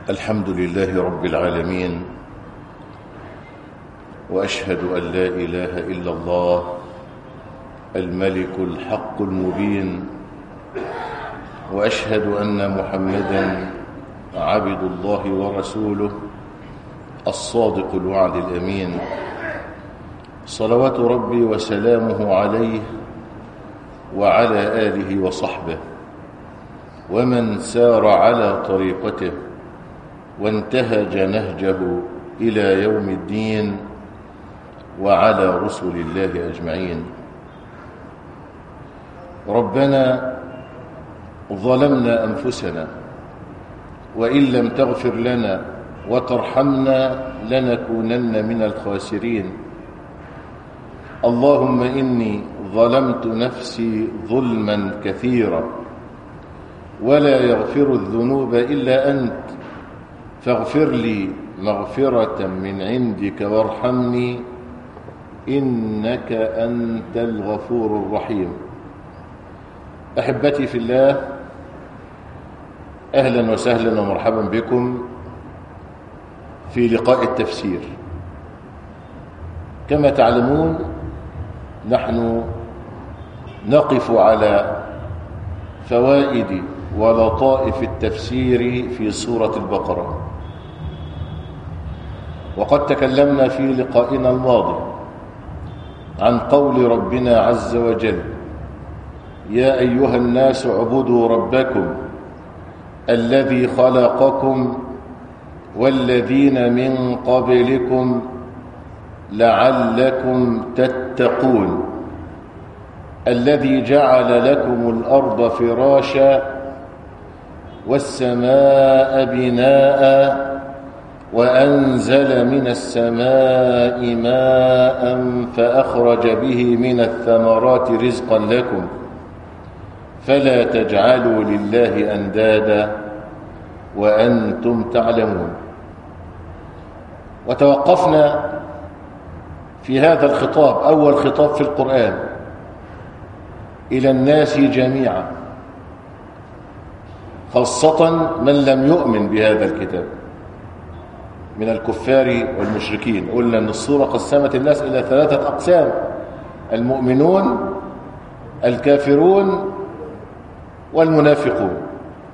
الحمد لله رب العالمين واشهد ان لا اله الا الله الملك الحق المبين واشهد ان محمدا عبد الله ورسوله الصادق الوعد الامين صلوات ربي وسلامه عليه وعلى اله وصحبه ومن سار على طريقته وانتهج نهجه الى يوم الدين وعلى رسل الله اجمعين ربنا ظلمنا انفسنا وان لم تغفر لنا وترحمنا لنكونن من الخاسرين اللهم اني ظلمت نفسي ظلما كثيرا ولا يغفر الذنوب الا انت فاغفر لي مغفره من عندك وارحمني انك انت الغفور الرحيم احبتي في الله اهلا وسهلا ومرحبا بكم في لقاء التفسير كما تعلمون نحن نقف على فوائد ولطائف التفسير في سوره البقره وقد تكلمنا في لقائنا الماضي عن قول ربنا عز وجل يا ايها الناس اعبدوا ربكم الذي خلقكم والذين من قبلكم لعلكم تتقون الذي جعل لكم الارض فراشا والسماء بناء وانزل من السماء ماء فاخرج به من الثمرات رزقا لكم فلا تجعلوا لله اندادا وانتم تعلمون وتوقفنا في هذا الخطاب اول خطاب في القران الى الناس جميعا خاصه من لم يؤمن بهذا الكتاب من الكفار والمشركين قلنا ان الصوره قسمت الناس الى ثلاثه اقسام المؤمنون الكافرون والمنافقون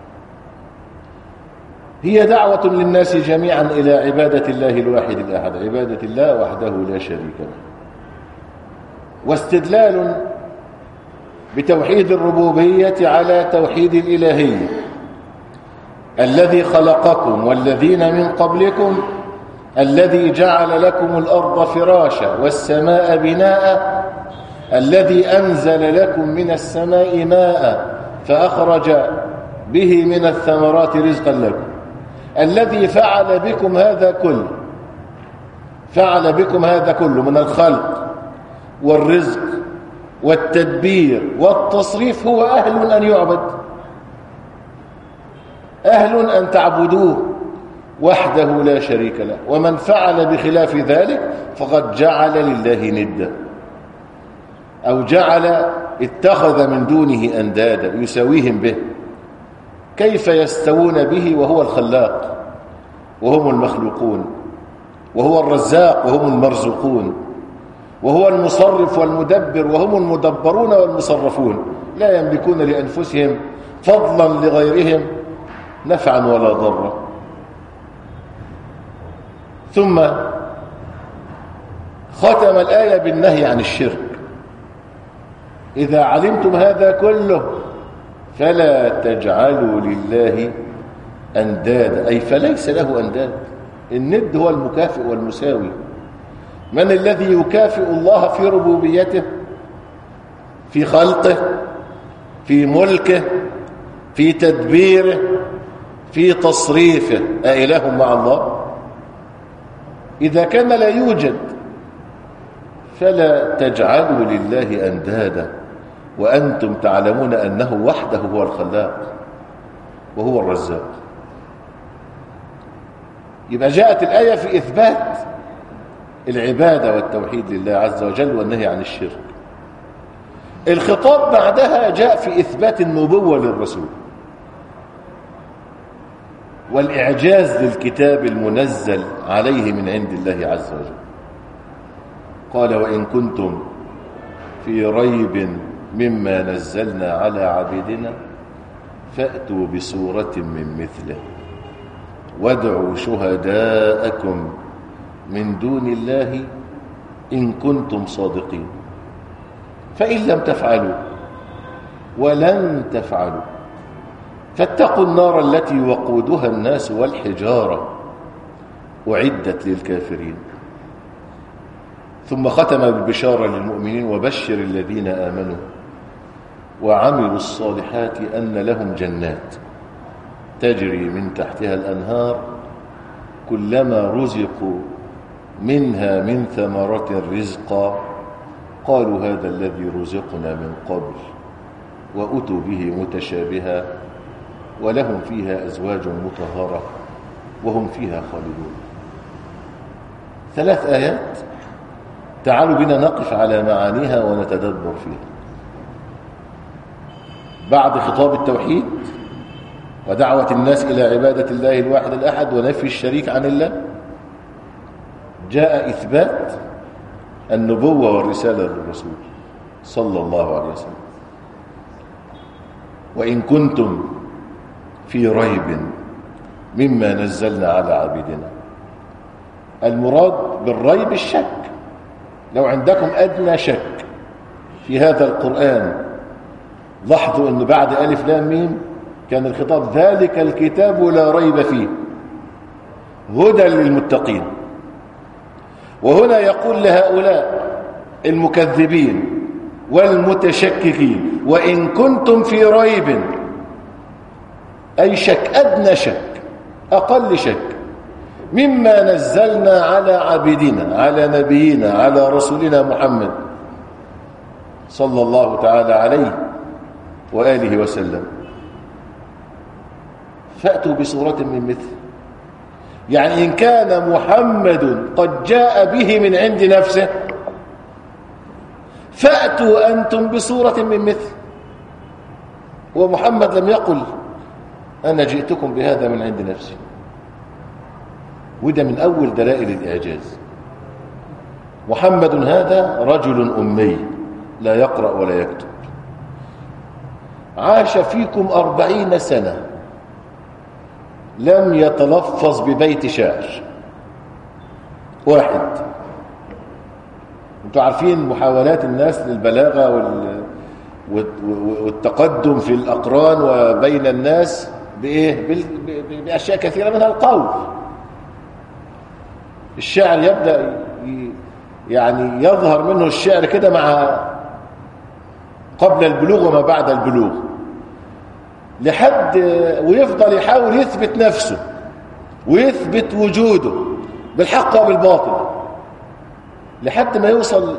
هي دعوة للناس جميعا إلى عبادة الله الواحد الأحد عبادة الله وحده لا شريك له واستدلال بتوحيد الربوبية على توحيد الإلهية الذي خلقكم والذين من قبلكم الذي جعل لكم الأرض فراشا والسماء بناء الذي أنزل لكم من السماء ماء فأخرج به من الثمرات رزقا لكم الذي فعل بكم هذا كله فعل بكم هذا كله من الخلق والرزق والتدبير والتصريف هو أهل أن يعبد أهل أن تعبدوه وحده لا شريك له ومن فعل بخلاف ذلك فقد جعل لله ندا أو جعل اتخذ من دونه أندادا يساويهم به كيف يستوون به وهو الخلاق وهم المخلوقون وهو الرزاق وهم المرزوقون وهو المصرف والمدبر وهم المدبرون والمصرفون لا يملكون لأنفسهم فضلا لغيرهم نفعا ولا ضرا ثم ختم الآية بالنهي عن الشرك إذا علمتم هذا كله فلا تجعلوا لله أندادا أي فليس له أنداد الند هو المكافئ والمساوي من الذي يكافئ الله في ربوبيته في خلقه في ملكه في تدبيره في تصريفه أإله مع الله إذا كان لا يوجد فلا تجعلوا لله أندادا وأنتم تعلمون أنه وحده هو الخلاق وهو الرزاق يبقى جاءت الآية في إثبات العبادة والتوحيد لله عز وجل والنهي عن الشرك الخطاب بعدها جاء في إثبات النبوة للرسول والإعجاز للكتاب المنزل عليه من عند الله عز وجل قال وإن كنتم في ريب مما نزلنا على عبيدنا فأتوا بسورة من مثله وادعوا شهداءكم من دون الله إن كنتم صادقين فإن لم تفعلوا ولن تفعلوا فاتقوا النار التي وقودها الناس والحجارة أعدت للكافرين ثم ختم بالبشارة للمؤمنين وبشر الذين آمنوا وعملوا الصالحات أن لهم جنات تجري من تحتها الأنهار كلما رزقوا منها من ثمرة رزقا قالوا هذا الذي رزقنا من قبل وأتوا به متشابها ولهم فيها أزواج مطهرة وهم فيها خالدون ثلاث آيات تعالوا بنا نقف على معانيها ونتدبر فيها بعد خطاب التوحيد ودعوة الناس إلى عبادة الله الواحد الأحد ونفي الشريك عن الله جاء إثبات النبوة والرسالة للرسول صلى الله عليه وسلم وإن كنتم في ريب مما نزلنا على عبيدنا المراد بالريب الشك لو عندكم أدنى شك في هذا القرآن لاحظوا أن بعد ألف لام ميم كان الخطاب ذلك الكتاب لا ريب فيه هدى للمتقين وهنا يقول لهؤلاء المكذبين والمتشككين وإن كنتم في ريب أي شك أدنى شك أقل شك مما نزلنا على عبدنا على نبينا على رسولنا محمد صلى الله تعالى عليه وآله وسلم فأتوا بصورة من مثل يعني إن كان محمد قد جاء به من عند نفسه فأتوا أنتم بصورة من مثل ومحمد لم يقل أنا جئتكم بهذا من عند نفسي وده من أول دلائل الإعجاز محمد هذا رجل أمي لا يقرأ ولا يكتب عاش فيكم أربعين سنة لم يتلفظ ببيت شعر واحد انتوا عارفين محاولات الناس للبلاغة وال... والتقدم في الأقران وبين الناس بإيه؟ بأشياء كثيرة منها القول الشعر يبدأ يعني يظهر منه الشعر كده مع قبل البلوغ وما بعد البلوغ لحد ويفضل يحاول يثبت نفسه ويثبت وجوده بالحق وبالباطل لحد ما يوصل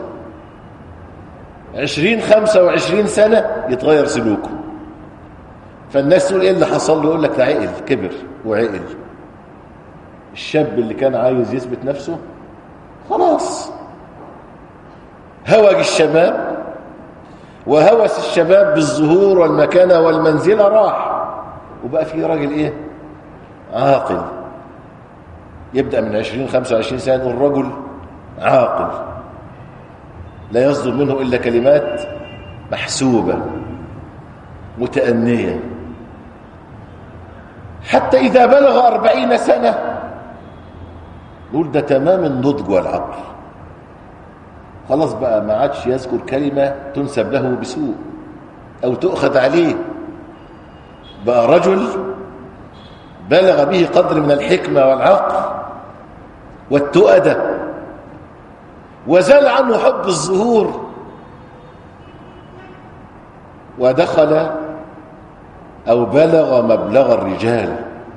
عشرين خمسة وعشرين سنة يتغير سلوكه فالناس تقول ايه اللي حصل له يقول لك ده عقل كبر وعقل الشاب اللي كان عايز يثبت نفسه خلاص هوج الشباب وهوس الشباب بالظهور والمكانة والمنزلة راح وبقى في راجل ايه عاقل يبدأ من 20 25 سنة نقول رجل عاقل لا يصدر منه إلا كلمات محسوبة متأنية حتى إذا بلغ أربعين سنة نقول ده تمام النضج والعقل خلاص بقى ما عادش يذكر كلمة تنسب له بسوء أو تؤخذ عليه بقى رجل بلغ به قدر من الحكمة والعقل والتؤدة وزال عنه حب الظهور ودخل أو بلغ مبلغ الرجال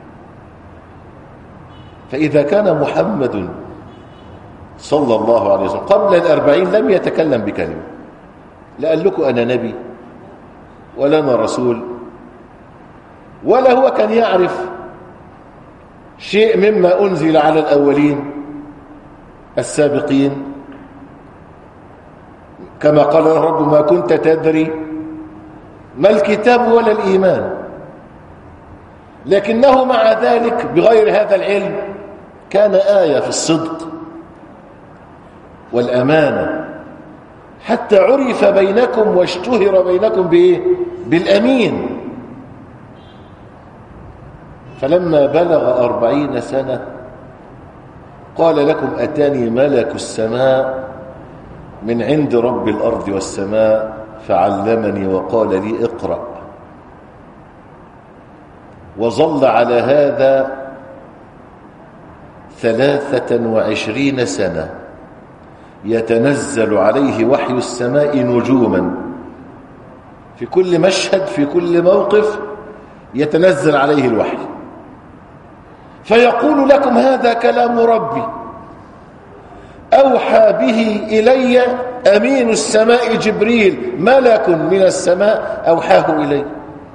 فإذا كان محمد صلى الله عليه وسلم قبل الأربعين لم يتكلم بكلمة لا قال لكم أنا نبي ولا أنا رسول ولا هو كان يعرف شيء مما أنزل على الأولين السابقين كما قال الرب ما كنت تدري ما الكتاب ولا الإيمان لكنه مع ذلك بغير هذا العلم كان آية في الصدق والأمانة حتى عرف بينكم واشتهر بينكم بإيه؟ بالأمين فلما بلغ أربعين سنة قال لكم أتاني ملك السماء من عند رب الأرض والسماء فعلمني وقال لي اقرأ وظل على هذا ثلاثة وعشرين سنة يتنزل عليه وحي السماء نجوما في كل مشهد في كل موقف يتنزل عليه الوحي فيقول لكم هذا كلام ربي أوحى به إلي أمين السماء جبريل ملك من السماء أوحاه إلي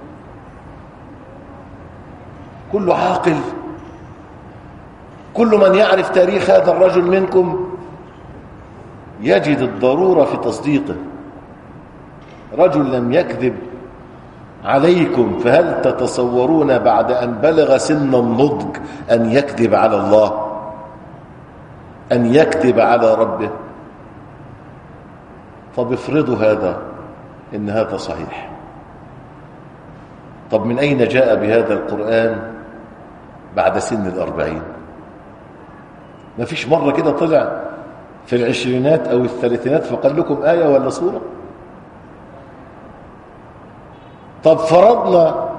كل عاقل كل من يعرف تاريخ هذا الرجل منكم يجد الضرورة في تصديقه رجل لم يكذب عليكم فهل تتصورون بعد أن بلغ سن النضج أن يكذب على الله أن يكذب على ربه طب افرضوا هذا إن هذا صحيح طب من أين جاء بهذا القرآن بعد سن الأربعين ما فيش مرة كده طلع في العشرينات أو الثلاثينات فقال لكم آية ولا سورة طب فرضنا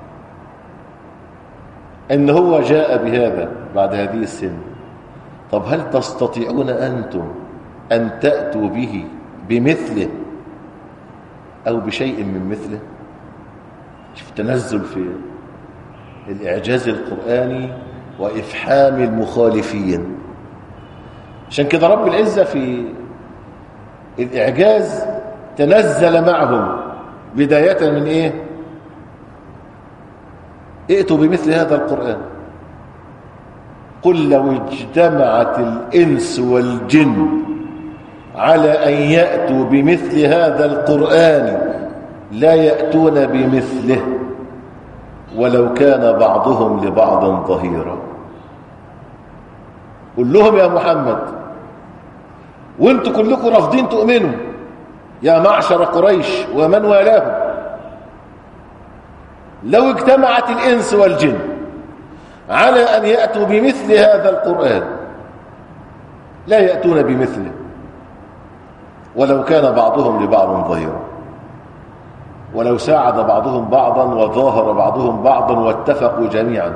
ان هو جاء بهذا بعد هذه السن طب هل تستطيعون انتم ان تاتوا به بمثله او بشيء من مثله شوف تنزل في الاعجاز القراني وافحام المخالفين عشان كده رب العزه في الاعجاز تنزل معهم بداية من ايه ائتوا بمثل هذا القرآن قل لو اجتمعت الإنس والجن على أن يأتوا بمثل هذا القرآن لا يأتون بمثله ولو كان بعضهم لبعض ظهيرا قل لهم يا محمد وانتوا كلكم رافضين تؤمنوا يا معشر قريش ومن والاهم لو اجتمعت الإنس والجن على أن يأتوا بمثل هذا القرآن لا يأتون بمثله ولو كان بعضهم لبعض ظهيرا ولو ساعد بعضهم بعضا وظاهر بعضهم بعضا واتفقوا جميعا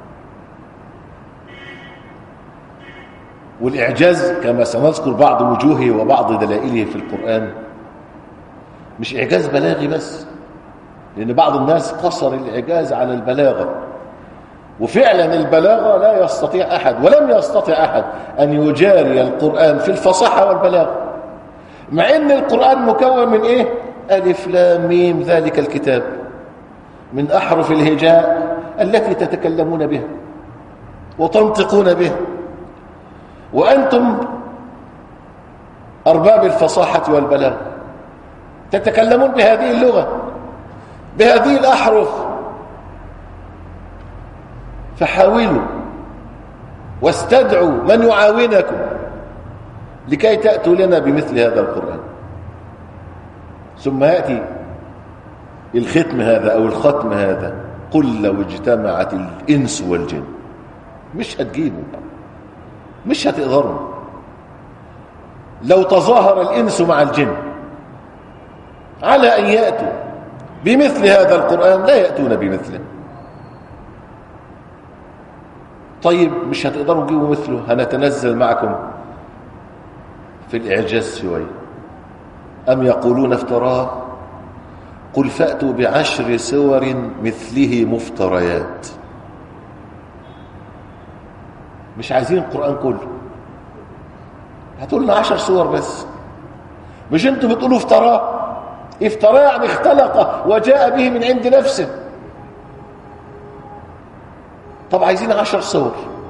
والإعجاز كما سنذكر بعض وجوهه وبعض دلائله في القرآن مش إعجاز بلاغي بس لأن بعض الناس قصر الإعجاز على البلاغة وفعلا البلاغة لا يستطيع أحد ولم يستطع أحد أن يجاري القرآن في الفصاحة والبلاغة مع أن القرآن مكون من إيه؟ ألف لام ميم ذلك الكتاب من أحرف الهجاء التي تتكلمون بها وتنطقون بها وأنتم أرباب الفصاحة والبلاغة تتكلمون بهذه اللغة بهذه الأحرف فحاولوا واستدعوا من يعاونكم لكي تأتوا لنا بمثل هذا القرآن ثم يأتي الختم هذا أو الختم هذا قل لو اجتمعت الإنس والجن مش هتجيبوا مش هتقدروا لو تظاهر الإنس مع الجن على أن يأتوا بمثل هذا القرآن لا يأتون بمثله طيب مش هتقدروا تجيبوا مثله هنتنزل معكم في الإعجاز شوية أم يقولون افتراه قل فأتوا بعشر سور مثله مفتريات مش عايزين القرآن كله هتقول لنا عشر سور بس مش انتوا بتقولوا افتراه افتراه يعني اختلقه وجاء به من عند نفسه طب عايزين عشر سور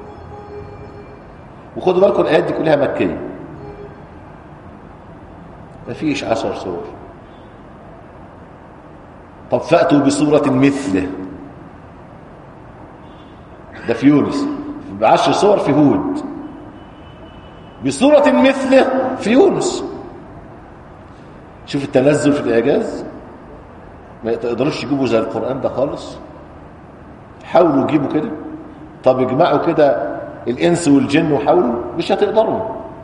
وخدوا بالكم الآيات دي كلها مكية مفيش عشر سور طب فأتوا بصورة مثله ده في يونس بعشر صور في هود بصورة مثله في يونس شوف التنزل في الإعجاز ما يقدروش يجيبوا زي القرآن ده خالص حاولوا يجيبوا كده طب اجمعوا كده الإنس والجن وحاولوا مش هتقدروا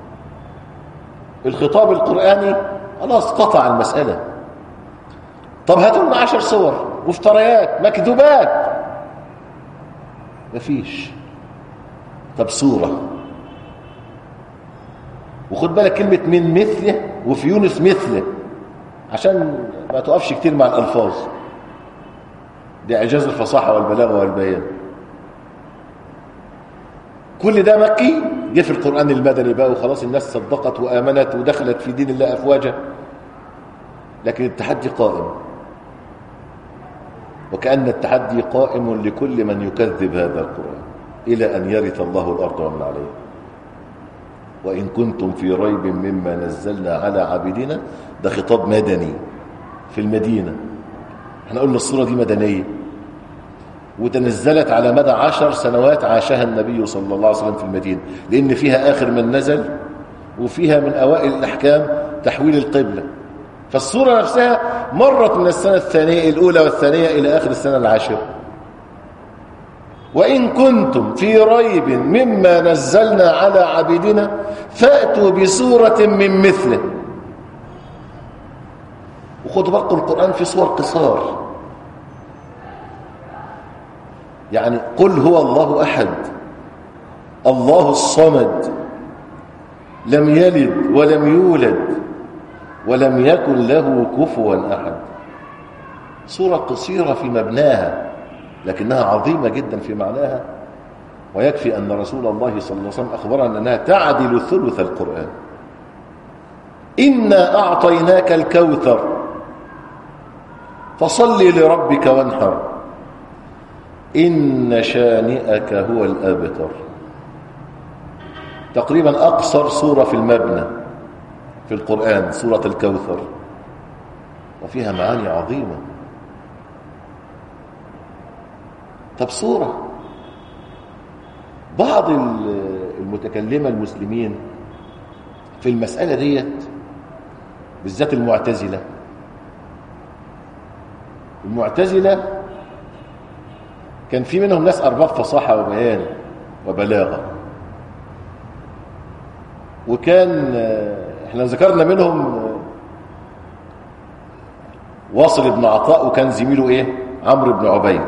الخطاب القرآني خلاص قطع المسألة طب هاتوا لنا عشر صور مفتريات مكذوبات مفيش طب صورة وخد بالك كلمة من مثله وفي يونس مثله عشان ما تقفش كتير مع الألفاظ دي إعجاز الفصاحة والبلاغة والبيان كل ده مكي جه في القرآن المدني بقى وخلاص الناس صدقت وآمنت ودخلت في دين الله أفواجا لكن التحدي قائم وكأن التحدي قائم لكل من يكذب هذا القرآن إلى أن يرث الله الأرض ومن عليها وإن كنتم في ريب مما نزلنا على عبدنا ده خطاب مدني في المدينة احنا قلنا الصورة دي مدنية وتنزلت على مدى عشر سنوات عاشها النبي صلى الله عليه وسلم في المدينة لأن فيها آخر من نزل وفيها من أوائل الأحكام تحويل القبلة فالصورة نفسها مرت من السنة الثانية الأولى والثانية إلى آخر السنة العاشرة وإن كنتم في ريب مما نزلنا على عبيدنا فأتوا بسورة من مثله وخدوا بالكم القرآن في صور قصار يعني قل هو الله أحد الله الصمد لم يلد ولم يولد ولم يكن له كفوا أحد صورة قصيرة في مبناها لكنها عظيمة جدا في معناها ويكفي أن رسول الله صلى الله عليه وسلم أخبرنا أنها تعدل ثلث القرآن إنا أعطيناك الكوثر فصل لربك وانحر إن شانئك هو الأبتر تقريبا أقصر سورة في المبنى في القرآن سورة الكوثر وفيها معاني عظيمة طب صورة بعض المتكلمة المسلمين في المسألة ديت بالذات المعتزلة المعتزلة كان في منهم ناس أرباب فصاحة وبيان وبلاغة وكان احنا ذكرنا منهم واصل بن عطاء وكان زميله ايه عمرو بن عبيد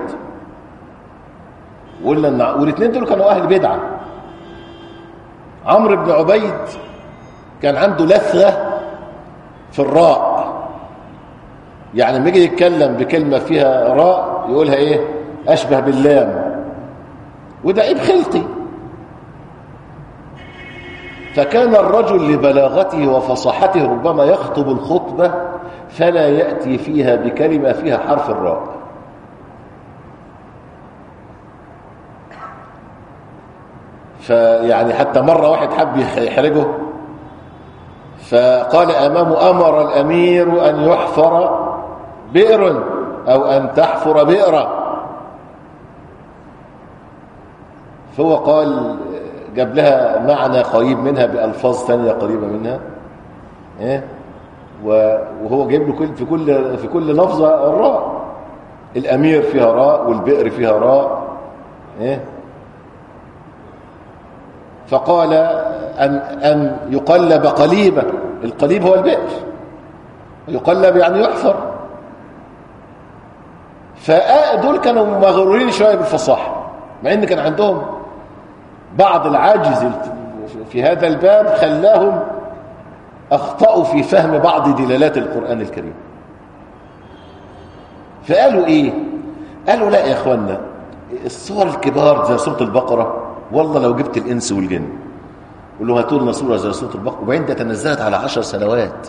وقلنا والاثنين دول كانوا اهل بدعه عمرو بن عبيد كان عنده لثغه في الراء يعني لما يجي يتكلم بكلمه فيها راء يقولها ايه اشبه باللام وده عيب خلقي فكان الرجل لبلاغته وفصاحته ربما يخطب الخطبه فلا ياتي فيها بكلمه فيها حرف الراء فيعني حتى مرة واحد حب يحرجه فقال أمامه أمر الأمير أن يحفر بئر أو أن تحفر بئرا فهو قال جاب لها معنى قريب منها بألفاظ ثانية قريبة منها إيه؟ وهو جايب له كل في كل في كل لفظة الراء الأمير فيها راء والبئر فيها راء إيه؟ فقال أن, أن يقلب قليبا القليب هو البئر يقلب يعني يحفر فدول كانوا مغرورين شوية بالفصاحة مع ان كان عندهم بعض العاجز في هذا الباب خلاهم اخطأوا في فهم بعض دلالات القرآن الكريم فقالوا ايه قالوا لا يا اخوانا الصور الكبار زي سورة البقرة والله لو جبت الانس والجن قول له هاتوا لنا سوره زي سوره البقره وبعدين ده تنزلت على عشر سنوات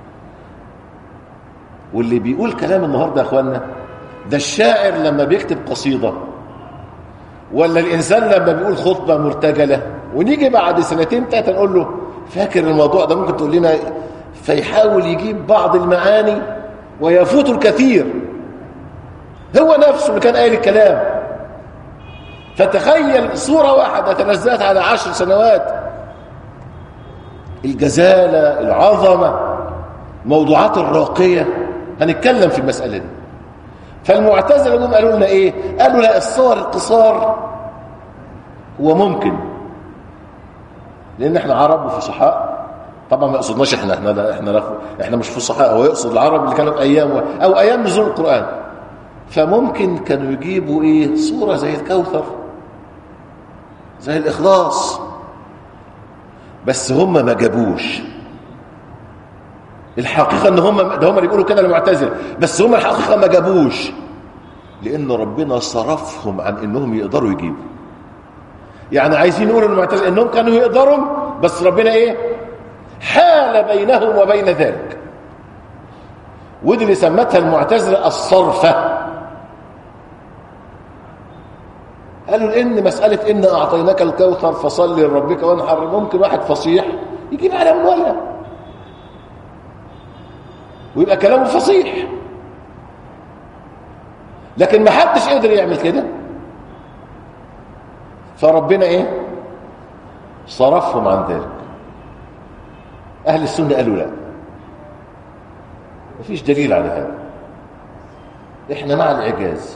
واللي بيقول كلام النهارده يا اخوانا ده الشاعر لما بيكتب قصيده ولا الانسان لما بيقول خطبه مرتجله ونيجي بعد سنتين ثلاثه نقول له فاكر الموضوع ده ممكن تقول لنا فيحاول يجيب بعض المعاني ويفوت الكثير هو نفسه اللي كان قايل الكلام فتخيل صورة واحدة تنزلت على عشر سنوات الجزالة العظمة موضوعات الراقية هنتكلم في المسألة دي فالمعتزلة هم قالوا لنا ايه قالوا لا الصور القصار هو ممكن لان احنا عرب وفصحاء طبعا ما يقصدناش احنا احنا لا احنا لا احنا مش فصحاء هو يقصد العرب اللي كانوا في ايام او ايام نزول القران فممكن كانوا يجيبوا ايه صوره زي الكوثر زي الاخلاص بس هم ما جابوش الحقيقه ان هم ده هم اللي بيقولوا كده المعتزله بس هم الحقيقه ما جابوش لان ربنا صرفهم عن انهم يقدروا يجيبوا يعني عايزين يقولوا المعتزله انهم كانوا يقدروا بس ربنا ايه حال بينهم وبين ذلك ودي اللي سمتها المعتزله الصرفه قالوا لان مساله ان اعطيناك الكوثر فصل لربك وانحر ممكن واحد فصيح يجيب على مولا ويبقى كلامه فصيح لكن ما حدش قدر يعمل كده فربنا ايه صرفهم عن ذلك اهل السنه قالوا لا مفيش دليل على هذا احنا مع الاعجاز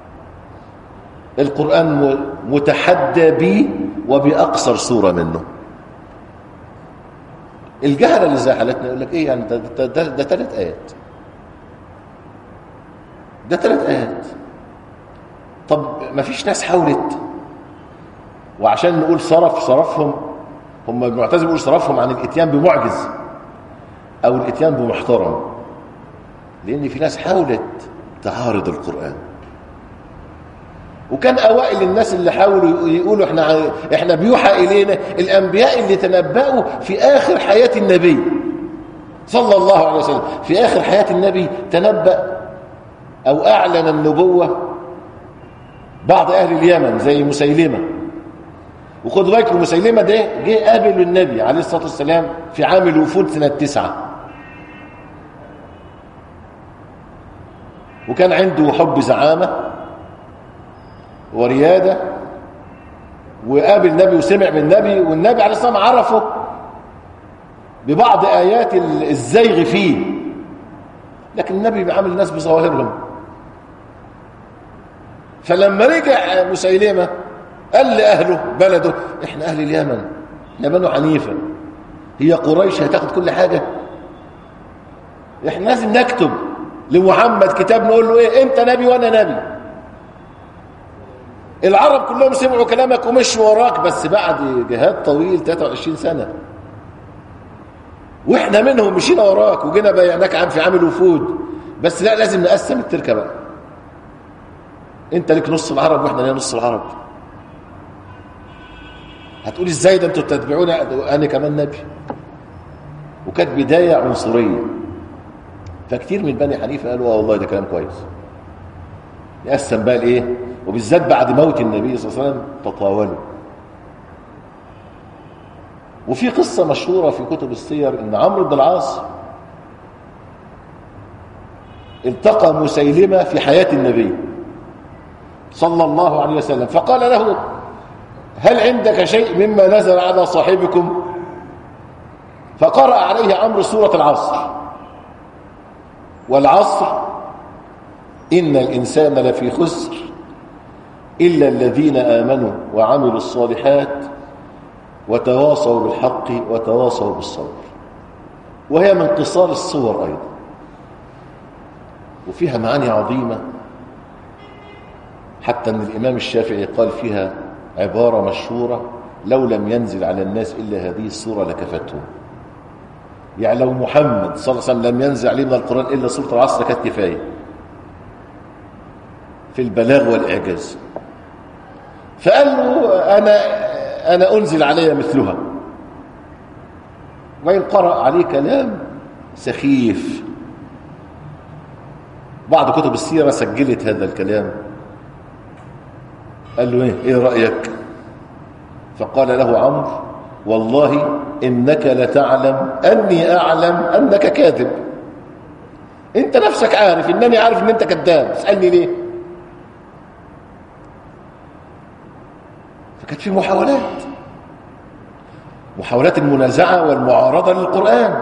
القران متحدى به وباقصر صوره منه الجهله اللي زي حالتنا يقول لك ايه يعني ده ده, ده, ده ثلاث ايات ده ثلاث ايات طب ما فيش ناس حاولت وعشان نقول صرف صرفهم هم المعتزله بيقول صرفهم عن الاتيان بمعجز او الاتيان بمحترم لان في ناس حاولت تعارض القران وكان اوائل الناس اللي حاولوا يقولوا احنا احنا بيوحى الينا الانبياء اللي تنبأوا في اخر حياه النبي صلى الله عليه وسلم في اخر حياه النبي تنبأ او اعلن النبوه بعض اهل اليمن زي مسيلمه وخدوا بالكم مسيلمه ده جه قابل النبي عليه الصلاه والسلام في عام الوفود سنه تسعة وكان عنده حب زعامه ورياده وقابل النبي وسمع من النبي والنبي عليه الصلاه والسلام عرفه ببعض ايات الزيغ فيه لكن النبي بيعامل الناس بظواهرهم فلما رجع مسيلمه قال لأهله بلده احنا أهل اليمن احنا بنو حنيفة هي قريش هتاخد كل حاجة احنا لازم نكتب لمحمد كتاب نقول له ايه انت نبي وانا نبي العرب كلهم سمعوا كلامك ومشوا وراك بس بعد جهاد طويل 23 سنة واحنا منهم مشينا وراك وجينا بيعناك عام في عام الوفود بس لا لازم نقسم التركه بقى انت لك نص العرب واحنا لنا نص العرب هتقول ازاي ده انتوا تتبعوني انا كمان نبي وكانت بدايه عنصريه فكتير من بني حنيفه قالوا اه والله ده كلام كويس يقسم بقى الايه وبالذات بعد موت النبي صلى الله عليه وسلم تطاولوا وفي قصه مشهوره في كتب السير ان عمرو بن العاص التقى مسيلمه في حياه النبي صلى الله عليه وسلم فقال له هل عندك شيء مما نزل على صاحبكم فقرأ عليه عمرو سورة العصر والعصر إن الإنسان لفي خسر إلا الذين آمنوا وعملوا الصالحات وتواصوا بالحق وتواصوا بالصبر وهي من قصار الصور أيضا وفيها معاني عظيمة حتى أن الإمام الشافعي قال فيها عبارة مشهورة لو لم ينزل على الناس إلا هذه السورة لكفتهم يعني لو محمد صلى الله عليه وسلم لم ينزل عليه من القرآن إلا سورة العصر كانت كفاية في البلاغ والإعجاز فقال له أنا, أنا أنزل علي مثلها وإن قرأ عليه كلام سخيف بعض كتب السيرة سجلت هذا الكلام قال له ايه ايه رايك فقال له عمرو والله انك لتعلم اني اعلم انك كاذب انت نفسك عارف انني عارف ان انت كذاب اسالني ليه فكانت في محاولات محاولات المنازعة والمعارضة للقرآن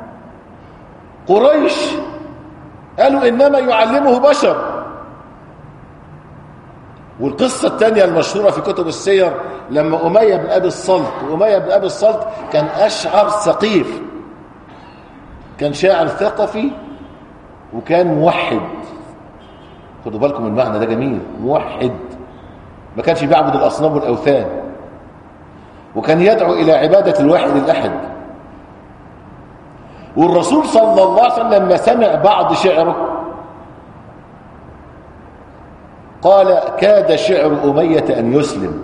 قريش قالوا إنما يعلمه بشر والقصة الثانية المشهورة في كتب السير لما أمية بن أبي الصلت وأمية بن أبي الصلت كان أشعر ثقيف كان شاعر ثقفي وكان موحد خدوا بالكم المعنى ده جميل موحد ما كانش بيعبد الأصنام والأوثان وكان يدعو إلى عبادة الواحد الأحد والرسول صلى الله عليه وسلم لما سمع بعض شعره قال كاد شعر أمية أن يسلم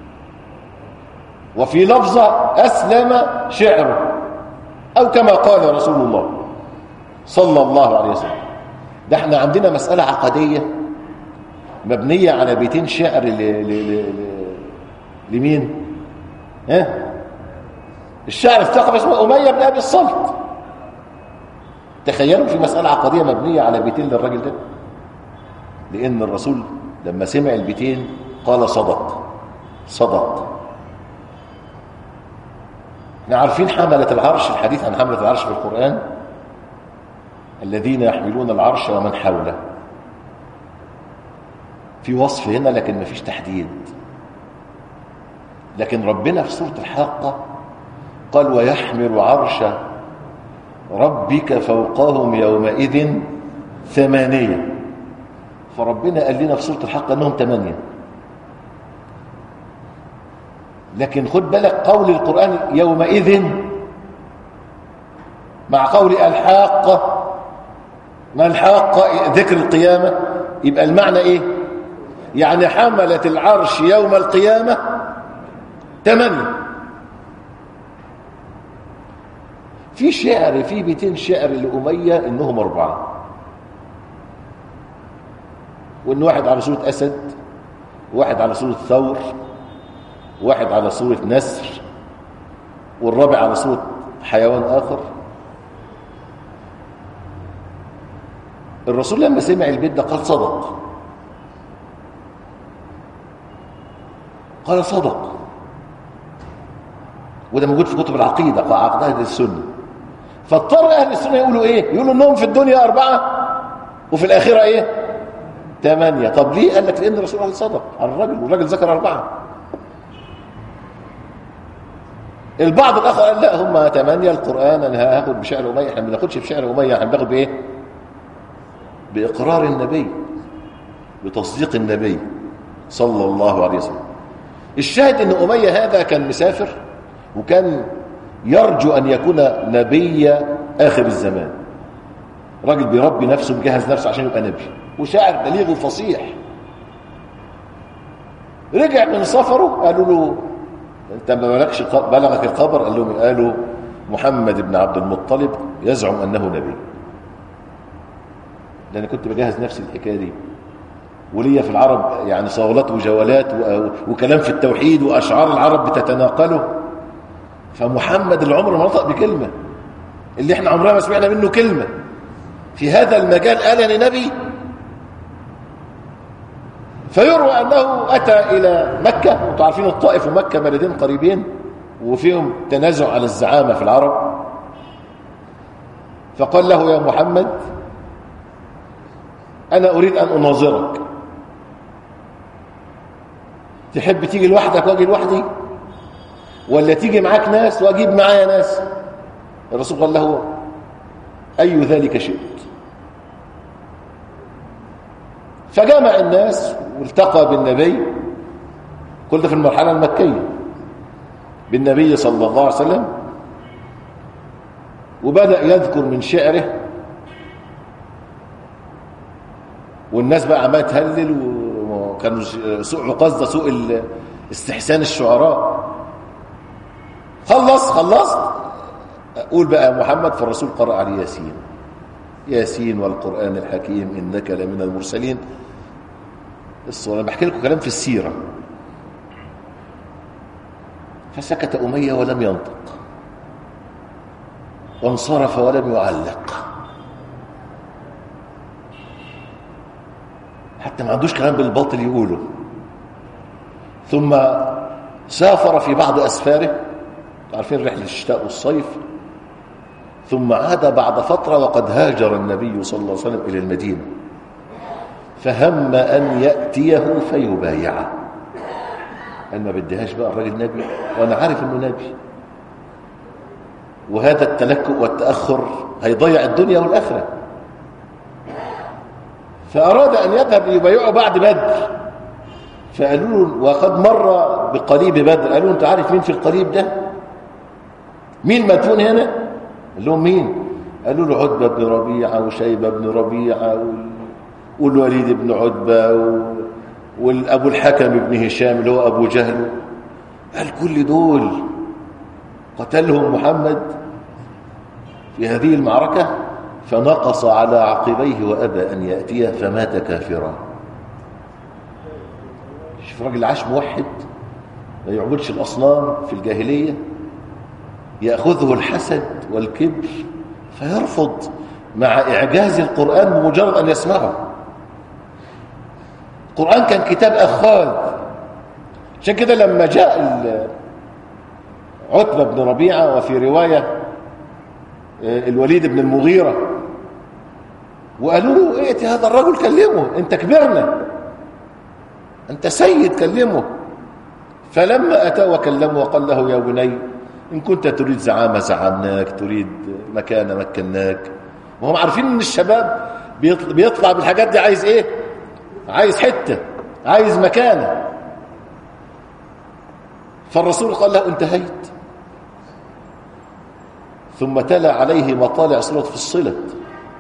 وفي لفظة أسلم شعره أو كما قال رسول الله صلى الله عليه وسلم ده احنا عندنا مسألة عقدية مبنية على بيتين شعر ل... ل... ل... لمين ها الشعر الثقفي اسمه أمية بن أبي الصلت تخيلوا في مسألة عقدية مبنية على بيتين للراجل ده لأن الرسول لما سمع البيتين قال صدق صدق احنا عارفين حملة العرش الحديث عن حملة العرش في القرآن الذين يحملون العرش ومن حوله في وصف هنا لكن ما فيش تحديد لكن ربنا في سورة الحاقة قال ويحمل عرش ربك فوقهم يومئذ ثمانية فربنا قال لنا في سورة الحق أنهم ثمانية لكن خد بالك قول القرآن يومئذ مع قول الحاقة ما الحاقة ذكر القيامة يبقى المعنى ايه يعني حملت العرش يوم القيامة ثمانية في شعر في بيتين شعر لأمية إنهم أربعة وإن واحد على صورة أسد واحد على صورة ثور واحد على صورة نسر والرابع على صورة حيوان آخر الرسول لما سمع البيت ده قال صدق قال صدق وده موجود في كتب العقيدة عقيدة أهل السنة فاضطر أهل السنة يقولوا إيه يقولوا إنهم في الدنيا أربعة وفي الآخرة إيه ثمانية طب ليه قال لك لأن الرسول قال صدق على الرجل والراجل ذكر أربعة البعض الآخر قال لا هم ثمانية القرآن أنا هاخد بشعر أمية احنا ما بناخدش بشعر أمية احنا بناخد بإيه بإقرار النبي بتصديق النبي صلى الله عليه وسلم الشاهد ان أمية هذا كان مسافر وكان يرجو أن يكون نبي آخر الزمان راجل بيربي نفسه مجهز نفسه عشان يبقى نبي وشاعر بليغ وفصيح رجع من سفره قالوا له انت ما بلغش بلغك الخبر قال لهم قالوا محمد بن عبد المطلب يزعم انه نبي ده انا كنت بجهز نفسي الحكايه دي وليا في العرب يعني صولات وجولات وكلام في التوحيد واشعار العرب بتتناقله فمحمد العمر ما نطق بكلمه اللي احنا عمرنا ما سمعنا منه كلمه في هذا المجال قال انا نبي فيروى انه اتى الى مكه وانتم عارفين الطائف ومكه بلدين قريبين وفيهم تنازع على الزعامه في العرب فقال له يا محمد انا اريد ان اناظرك تحب تيجي لوحدك واجي لوحدي ولا تيجي معاك ناس واجيب معايا ناس الرسول قال له اي ذلك شئت فجمع الناس والتقى بالنبي كل ده في المرحله المكيه بالنبي صلى الله عليه وسلم وبدا يذكر من شعره والناس بقى عماله تهلل وكانوا سوء قصد سوء استحسان الشعراء خلص خلصت قول بقى محمد فالرسول قرأ عليه ياسين ياسين والقرآن الحكيم إنك لمن المرسلين الصورة بحكي لكم كلام في السيرة فسكت أمية ولم ينطق وانصرف ولم يعلق حتى ما عندوش كلام بالباطل يقوله ثم سافر في بعض أسفاره عارفين رحلة الشتاء والصيف ثم عاد بعد فترة وقد هاجر النبي صلى الله عليه وسلم إلى المدينة فهم أن يأتيه فيبايعه قال ما بديهاش بقى الراجل نبي وأنا عارف أنه نبي وهذا التلكؤ والتأخر هيضيع الدنيا والآخرة فأراد أن يذهب ليبايعه بعد بدر فقالوا له وقد مر بقريب بدر قالوا له أنت عارف مين في القريب ده مين مدفون هنا قال لهم مين قالوا له عتبة بن ربيعة وشيبة بن ربيعة والوليد بن عتبة والأبو الحكم بن هشام اللي هو أبو جهل قال كل دول قتلهم محمد في هذه المعركة فنقص على عقبيه وأبى أن يأتيه فمات كافرا شوف راجل عاش موحد ما يعبدش الأصنام في الجاهلية يأخذه الحسد والكبر فيرفض مع إعجاز القرآن بمجرد أن يسمعه القرآن كان كتاب أخاذ عشان كده لما جاء عتبة بن ربيعة وفي رواية الوليد بن المغيرة وقالوا له ائت هذا الرجل كلمه انت كبرنا انت سيد كلمه فلما أتى وكلمه وقال له يا بني إن كنت تريد زعامة زعمناك تريد مكانة مكناك وهم عارفين ان الشباب بيطلع بالحاجات دي عايز ايه عايز حتة عايز مكانة فالرسول قال له انتهيت ثم تلا عليه مطالع سورة فصلت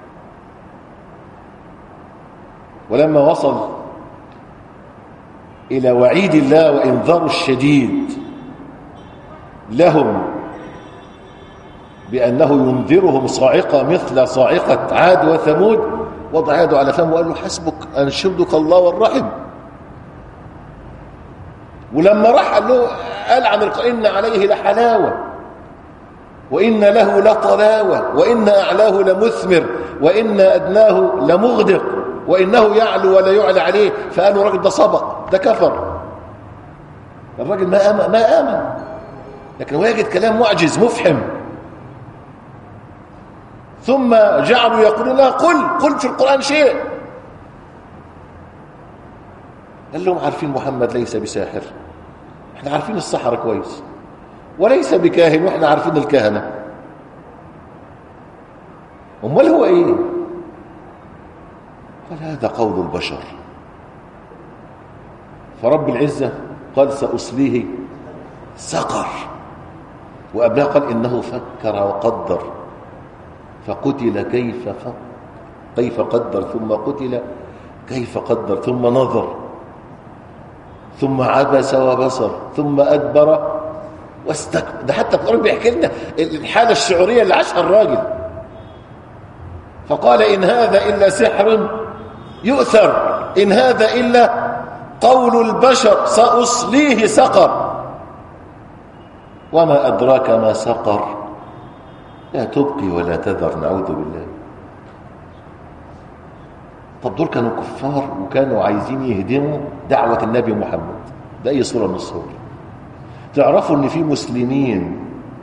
ولما وصل إلى وعيد الله وإنذار الشديد لهم بأنه ينذرهم صاعقة مثل صاعقة عاد وثمود وضع يده على فمه وقال له حسبك أنشدك الله والرحم ولما راح قال له قال عن إن عليه لحلاوة وإن له لطلاوة وإن أعلاه لمثمر وإن أدناه لمغدق وإنه يعلو ولا يعلى عليه فقالوا الراجل ده سبق ده كفر الراجل ما آمن, ما آمن لكن هو يجد كلام معجز مفحم ثم جعلوا يقولون لا قل قل في القرآن شيء قال لهم عارفين محمد ليس بساحر احنا عارفين السحر كويس وليس بكاهن واحنا عارفين الكهنة امال هو ايه قال هذا قول البشر فرب العزة قال سأصليه سقر وقبلها قال إنه فكر وقدر فقتل كيف فكر كيف قدر ثم قتل كيف قدر ثم نظر ثم عبس وبصر ثم أدبر واستكبر ده حتى القرآن بيحكي لنا الحالة الشعورية اللي عاشها الراجل فقال إن هذا إلا سحر يؤثر إن هذا إلا قول البشر سأصليه سقر وما أدراك ما سقر لا تبقي ولا تذر نعوذ بالله طب دول كانوا كفار وكانوا عايزين يهدموا دعوة النبي محمد بأي صورة من الصور تعرفوا ان في مسلمين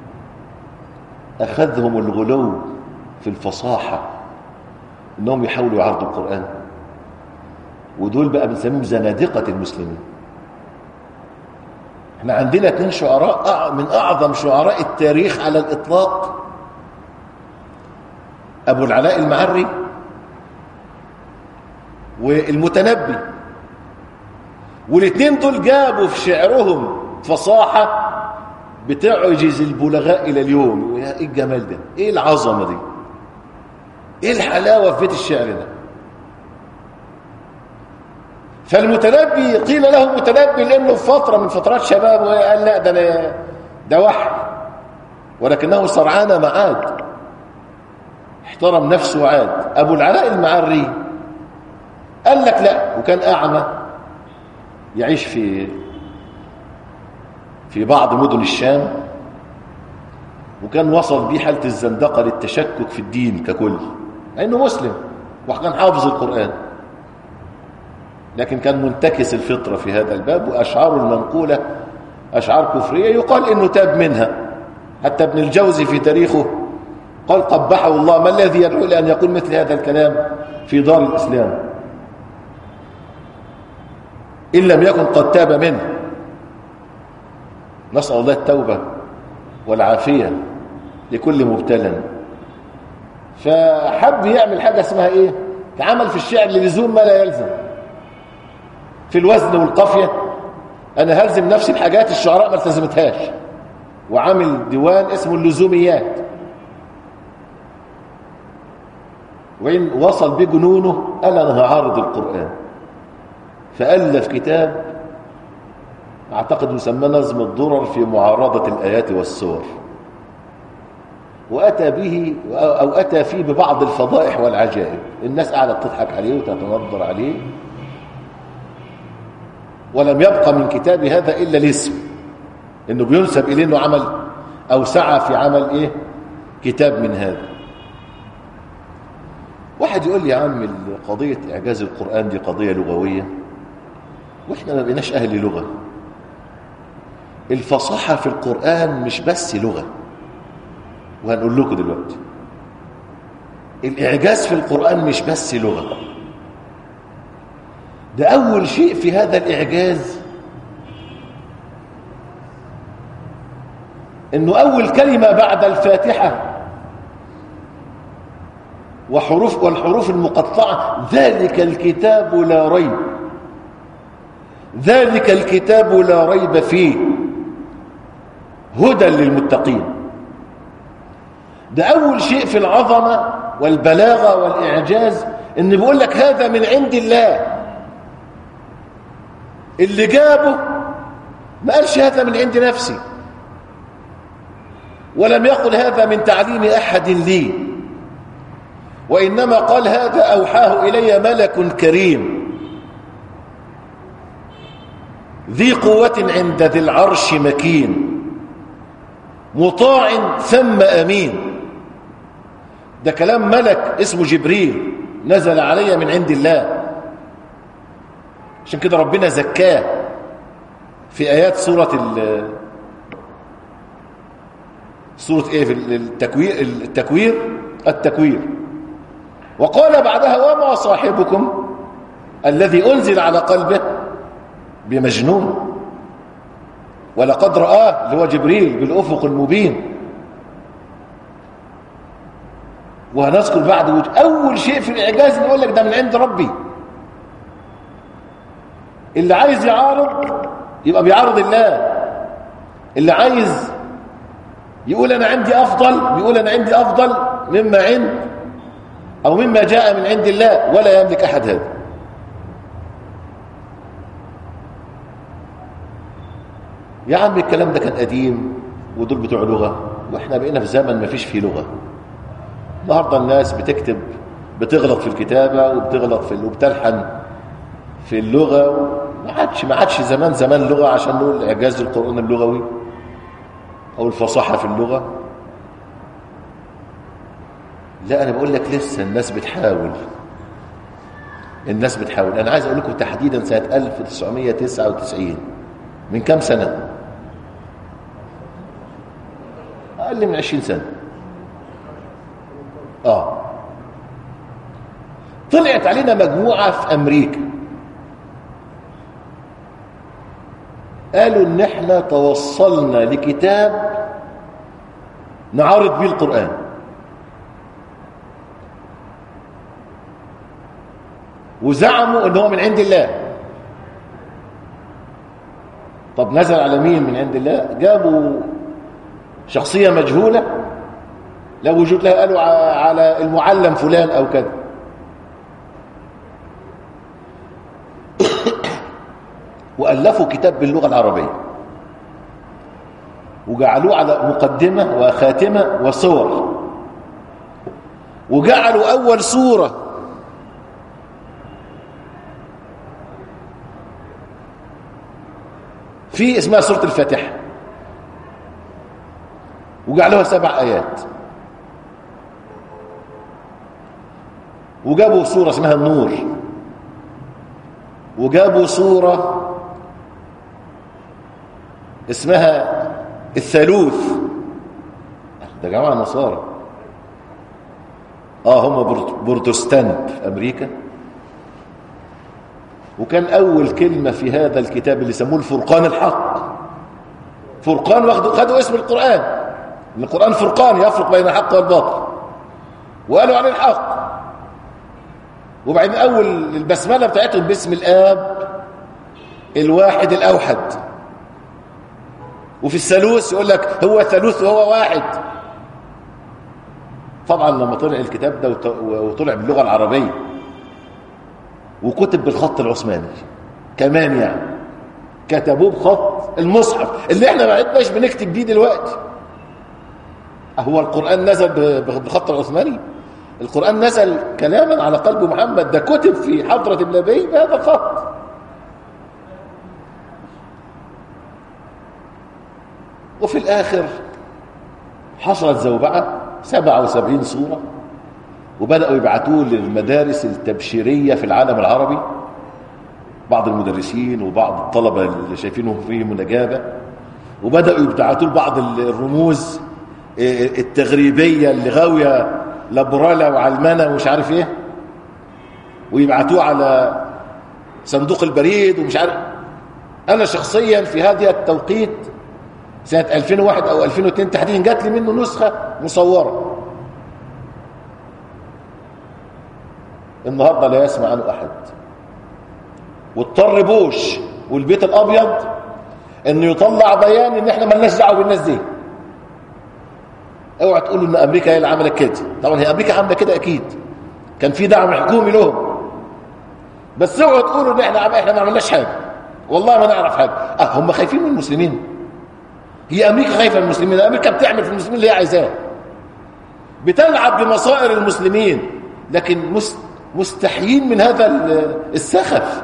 أخذهم الغلو في الفصاحة انهم يحاولوا يعرضوا القرآن ودول بقى بنسميهم زنادقة المسلمين احنا عندنا اثنين شعراء من أعظم شعراء التاريخ على الإطلاق أبو العلاء المعري والمتنبي والاثنين دول جابوا في شعرهم فصاحة بتعجز البلغاء إلى اليوم ايه الجمال ده ايه العظمة دي ايه الحلاوة في بيت الشعر ده فالمتنبي قيل له متنبي لانه في فتره من فترات شبابه قال لا ده أنا ده وحي ولكنه سرعان ما عاد احترم نفسه وعاد ابو العلاء المعري قال لك لا وكان اعمى يعيش في في بعض مدن الشام وكان وصل بيه حاله الزندقه للتشكك في الدين ككل لانه مسلم وكان حافظ القران لكن كان منتكس الفطرة في هذا الباب وأشعاره المنقولة أشعار كفرية يقال إنه تاب منها حتى ابن الجوزي في تاريخه قال قبحه الله ما الذي يدعو إلى أن يقول مثل هذا الكلام في دار الإسلام إن لم يكن قد تاب منه نسأل الله التوبة والعافية لكل مبتلى فحب يعمل حاجة اسمها ايه تعمل في الشعر للزوم ما لا يلزم في الوزن والقافية انا هلزم نفسي الحاجات الشعراء ما التزمتهاش وعامل ديوان اسمه اللزوميات وإن وصل بجنونه قال أنا هعارض القرآن فألف كتاب أعتقد مسمى نظم الضرر في معارضة الآيات والسور وأتى به أو أتى فيه ببعض الفضائح والعجائب الناس قاعدة تضحك عليه وتتنظر عليه ولم يبقى من كتاب هذا إلا الاسم إنه بينسب إليه إنه عمل أو سعى في عمل إيه كتاب من هذا واحد يقول لي يا عم قضية إعجاز القرآن دي قضية لغوية وإحنا ما بقيناش أهل لغة الفصاحة في القرآن مش بس لغة وهنقول لكم دلوقتي الإعجاز في القرآن مش بس لغة ده أول شيء في هذا الإعجاز إنه أول كلمة بعد الفاتحة وحروف والحروف المقطعة ذلك الكتاب لا ريب ذلك الكتاب لا ريب فيه هدى للمتقين ده أول شيء في العظمة والبلاغة والإعجاز إن بيقول لك هذا من عند الله اللي جابه ما قالش هذا من عند نفسي ولم يقل هذا من تعليم أحد لي وإنما قال هذا أوحاه إلي ملك كريم ذي قوة عند ذي العرش مكين مطاع ثم أمين ده كلام ملك اسمه جبريل نزل علي من عند الله عشان كده ربنا زكاه في آيات سورة ال سورة ايه في التكوير التكوير التكوير وقال بعدها وما صاحبكم الذي أنزل على قلبه بمجنون ولقد رآه اللي هو جبريل بالأفق المبين وهنذكر بعد وجه أول شيء في الإعجاز نقول لك ده من عند ربي اللي عايز يعارض يبقى بيعارض الله اللي عايز يقول أنا عندي أفضل بيقول أنا عندي أفضل مما عند أو مما جاء من عند الله ولا يملك أحد هذا يا عم الكلام ده كان قديم ودول بتوع لغة واحنا بقينا في زمن ما فيش فيه لغة النهارده الناس بتكتب بتغلط في الكتابة وبتغلط في وبتلحن في اللغة ما عادش ما عادش زمان زمان لغة عشان نقول إعجاز القرآن اللغوي أو الفصاحة في اللغة لا أنا بقول لك لسه الناس بتحاول الناس بتحاول أنا عايز أقول لكم تحديدا سنة 1999 من كم سنة أقل من 20 سنة آه طلعت علينا مجموعة في أمريكا قالوا إن إحنا توصلنا لكتاب نعارض بيه القرآن وزعموا إن هو من عند الله طب نزل على مين من عند الله جابوا شخصية مجهولة لا وجود لها قالوا على المعلم فلان أو كذا وألفوا كتاب باللغة العربية وجعلوه على مقدمة وخاتمة وصور وجعلوا أول سورة في اسمها سورة الفاتحة وجعلوها سبع آيات وجابوا سورة اسمها النور وجابوا سورة اسمها الثالوث ده جماعة نصارى اه هم بروتستانت في امريكا وكان اول كلمة في هذا الكتاب اللي سموه الفرقان الحق فرقان واخدوا خدوا اسم القرآن ان القرآن فرقان يفرق بين الحق والباطل وقالوا عليه الحق وبعدين اول البسملة بتاعتهم باسم الاب الواحد الاوحد وفي الثالوث يقول لك هو ثالوث وهو واحد طبعا لما طلع الكتاب ده وطلع باللغة العربية وكتب بالخط العثماني كمان يعني كتبوه بخط المصحف اللي احنا ما عدناش بنكتب بيه دلوقتي هو القرآن نزل بالخط العثماني القرآن نزل كلاما على قلب محمد ده كتب في حضرة النبي بهذا الخط وفي الآخر حصلت زوبعة 77 صورة وبدأوا يبعتوه للمدارس التبشيرية في العالم العربي بعض المدرسين وبعض الطلبة اللي شايفينهم فيهم نجابة وبدأوا يبعتوا بعض الرموز التغريبية اللي غاوية لبرالة وعلمنة ومش عارف ايه ويبعتوه على صندوق البريد ومش عارف انا شخصيا في هذه التوقيت سنة 2001 او 2002 تحديدا جات لي منه نسخة مصورة النهاردة لا يسمع عنه احد واضطر بوش والبيت الابيض انه يطلع بيان ان احنا مالناش دعوه بالناس دي اوعى تقولوا ان امريكا هي اللي عملت كده طبعا هي امريكا عامله كده اكيد كان في دعم حكومي لهم بس اوعوا تقولوا ان احنا احنا ما عملناش حاجه والله ما نعرف حاجه اه هم خايفين من المسلمين هي امريكا خايفه من المسلمين امريكا بتعمل في المسلمين اللي هي عايزاه بتلعب بمصائر المسلمين لكن مستحيين من هذا السخف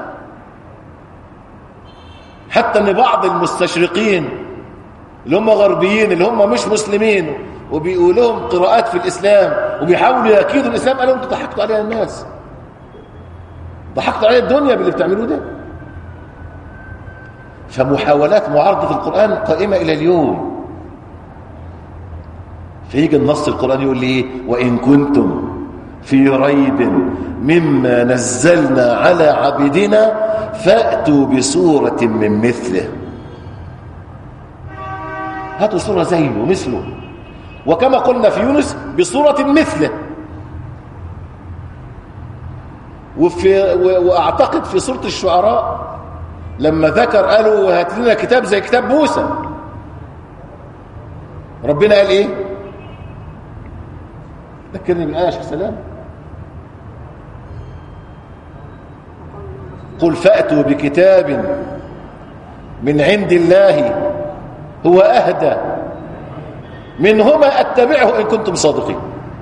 حتى ان بعض المستشرقين اللي هم غربيين اللي هم مش مسلمين وبيقول لهم قراءات في الإسلام وبيحاولوا يأكيدوا الإسلام قالوا انتوا ضحكتوا عليها الناس ضحكتوا عليها الدنيا باللي بتعملوه ده فمحاولات معارضة القرآن قائمة إلى اليوم فيجي النص القرآن يقول لي وإن كنتم في ريب مما نزلنا على عبدنا فأتوا بصورة من مثله هاتوا صورة زيه ومثله وكما قلنا في يونس بصورة مثله وفي واعتقد في سورة الشعراء لما ذكر قالوا هات لنا كتاب زي كتاب موسى ربنا قال ايه ذكرني بالآية يا شيخ سلام قل فأتوا بكتاب من عند الله هو أهدى منهما أتبعه إن كنتم صادقين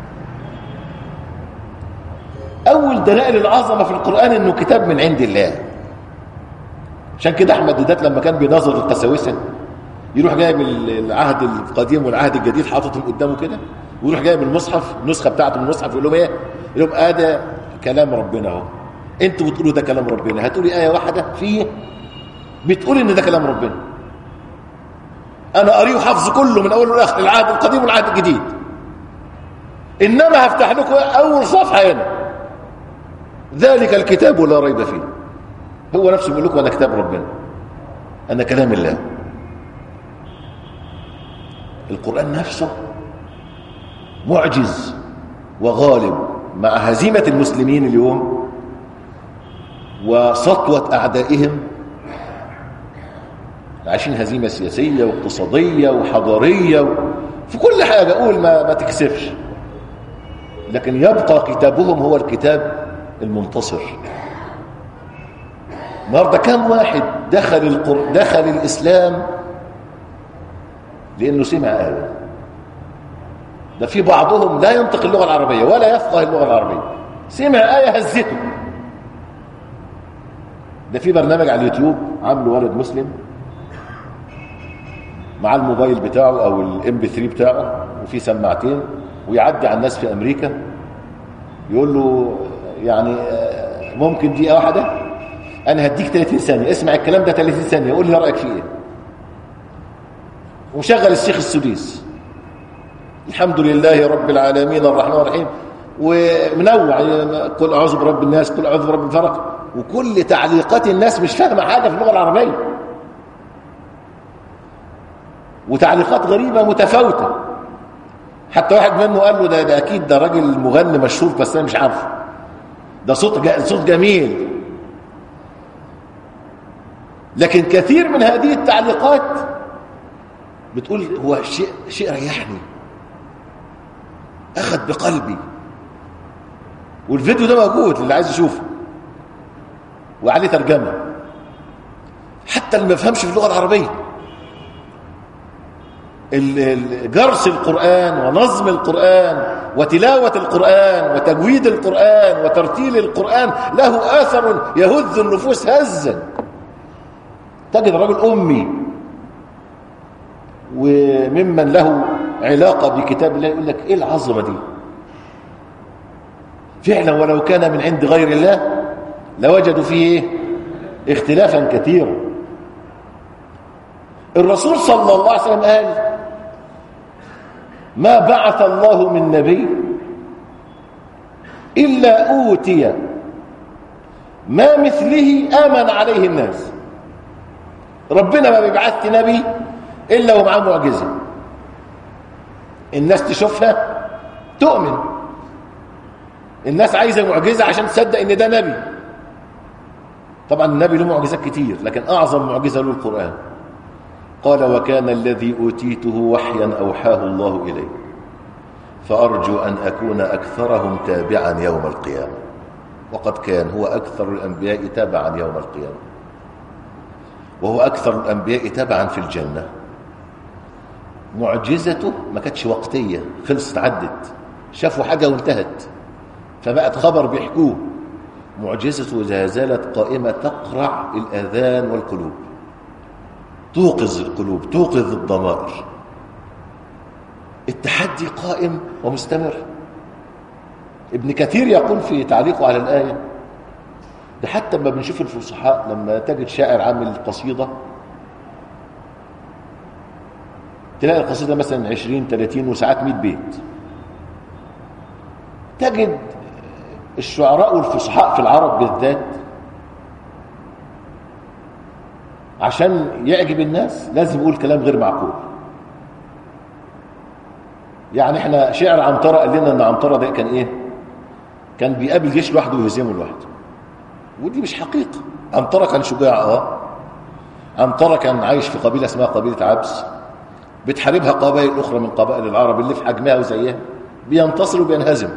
أول دلائل العظمة في القرآن إنه كتاب من عند الله عشان كده أحمد ديدات لما كان بيناظر القساوسة يروح جايب العهد القديم والعهد الجديد حاططهم قدامه كده ويروح جايب المصحف النسخة بتاعته من المصحف يقول لهم ايه يقول لهم ادي كلام ربنا اهو انتوا بتقولوا ده كلام ربنا هتقولي آية واحدة فيه بتقول ان ده كلام ربنا انا قريه حفظ كله من اول لاخر العهد القديم والعهد الجديد انما هفتح لكم اول صفحه هنا ذلك الكتاب لا ريب فيه هو نفسه بيقول لكم انا كتاب ربنا انا كلام الله القران نفسه معجز وغالب مع هزيمه المسلمين اليوم وسطوه اعدائهم عايشين هزيمة سياسية واقتصادية وحضارية و... في كل حاجة قول ما, ما تكسفش لكن يبقى كتابهم هو الكتاب المنتصر النهارده كم واحد دخل القر... دخل الإسلام لأنه سمع آية ده في بعضهم لا ينطق اللغة العربية ولا يفقه اللغة العربية سمع آية هزته ده في برنامج على اليوتيوب عامله ولد مسلم مع الموبايل بتاعه او الام بي 3 بتاعه وفي سماعتين ويعدي على الناس في امريكا يقول له يعني ممكن دقيقه واحده انا هديك 30 ثانيه اسمع الكلام ده 30 ثانيه قول لي رايك فيه ايه ومشغل الشيخ السديس الحمد لله رب العالمين الرحمن الرحيم ومنوع قل اعوذ برب الناس قل اعوذ برب الفلق وكل تعليقات الناس مش فاهمه حاجه في اللغه العربيه وتعليقات غريبه متفاوته حتى واحد منه قال له ده, ده اكيد ده راجل مغني مشهور بس انا مش عارفه ده صوت جا صوت جميل لكن كثير من هذه التعليقات بتقول هو شيء شيء ريحني اخذ بقلبي والفيديو ده موجود اللي عايز يشوفه وعليه ترجمه حتى اللي ما يفهمش في اللغه العربيه جرس القرآن ونظم القرآن وتلاوة القرآن وتجويد القرآن وترتيل القرآن له آثر يهز النفوس هزا تجد رجل أمي وممن له علاقة بكتاب الله يقول لك إيه العظمة دي فعلا ولو كان من عند غير الله لوجدوا فيه اختلافا كثيرا الرسول صلى الله عليه وسلم قال ما بعث الله من نبي إلا أوتي ما مثله آمن عليه الناس ربنا ما بيبعث نبي إلا ومعاه معجزة الناس تشوفها تؤمن الناس عايزة معجزة عشان تصدق إن ده نبي طبعا النبي له معجزات كتير لكن أعظم معجزة له القرآن قال وكان الذي أوتيته وحيا أوحاه الله إلي فأرجو أن أكون أكثرهم تابعا يوم القيامة وقد كان هو أكثر الأنبياء تابعا يوم القيامة وهو أكثر الأنبياء تابعا في الجنة معجزته ما كانتش وقتية خلصت عدت شافوا حاجة وانتهت فبقت خبر بيحكوه معجزته لا زالت قائمة تقرع الآذان والقلوب توقظ القلوب توقظ الضمائر التحدي قائم ومستمر ابن كثير يقول في تعليقه على الآية ده حتى لما بنشوف الفصحاء لما تجد شاعر عامل قصيدة تلاقي القصيدة مثلا 20 30 وساعات 100 بيت تجد الشعراء والفصحاء في العرب بالذات عشان يعجب الناس لازم يقول كلام غير معقول يعني احنا شعر عنترة قال لنا ان عنترة ده كان ايه كان بيقابل جيش لوحده ويهزمه لوحده ودي مش حقيقة عنترة كان شجاع اه عنترة كان عايش في قبيلة اسمها قبيلة عبس بتحاربها قبائل اخرى من قبائل العرب اللي في حجمها وزيها بينتصر وبينهزم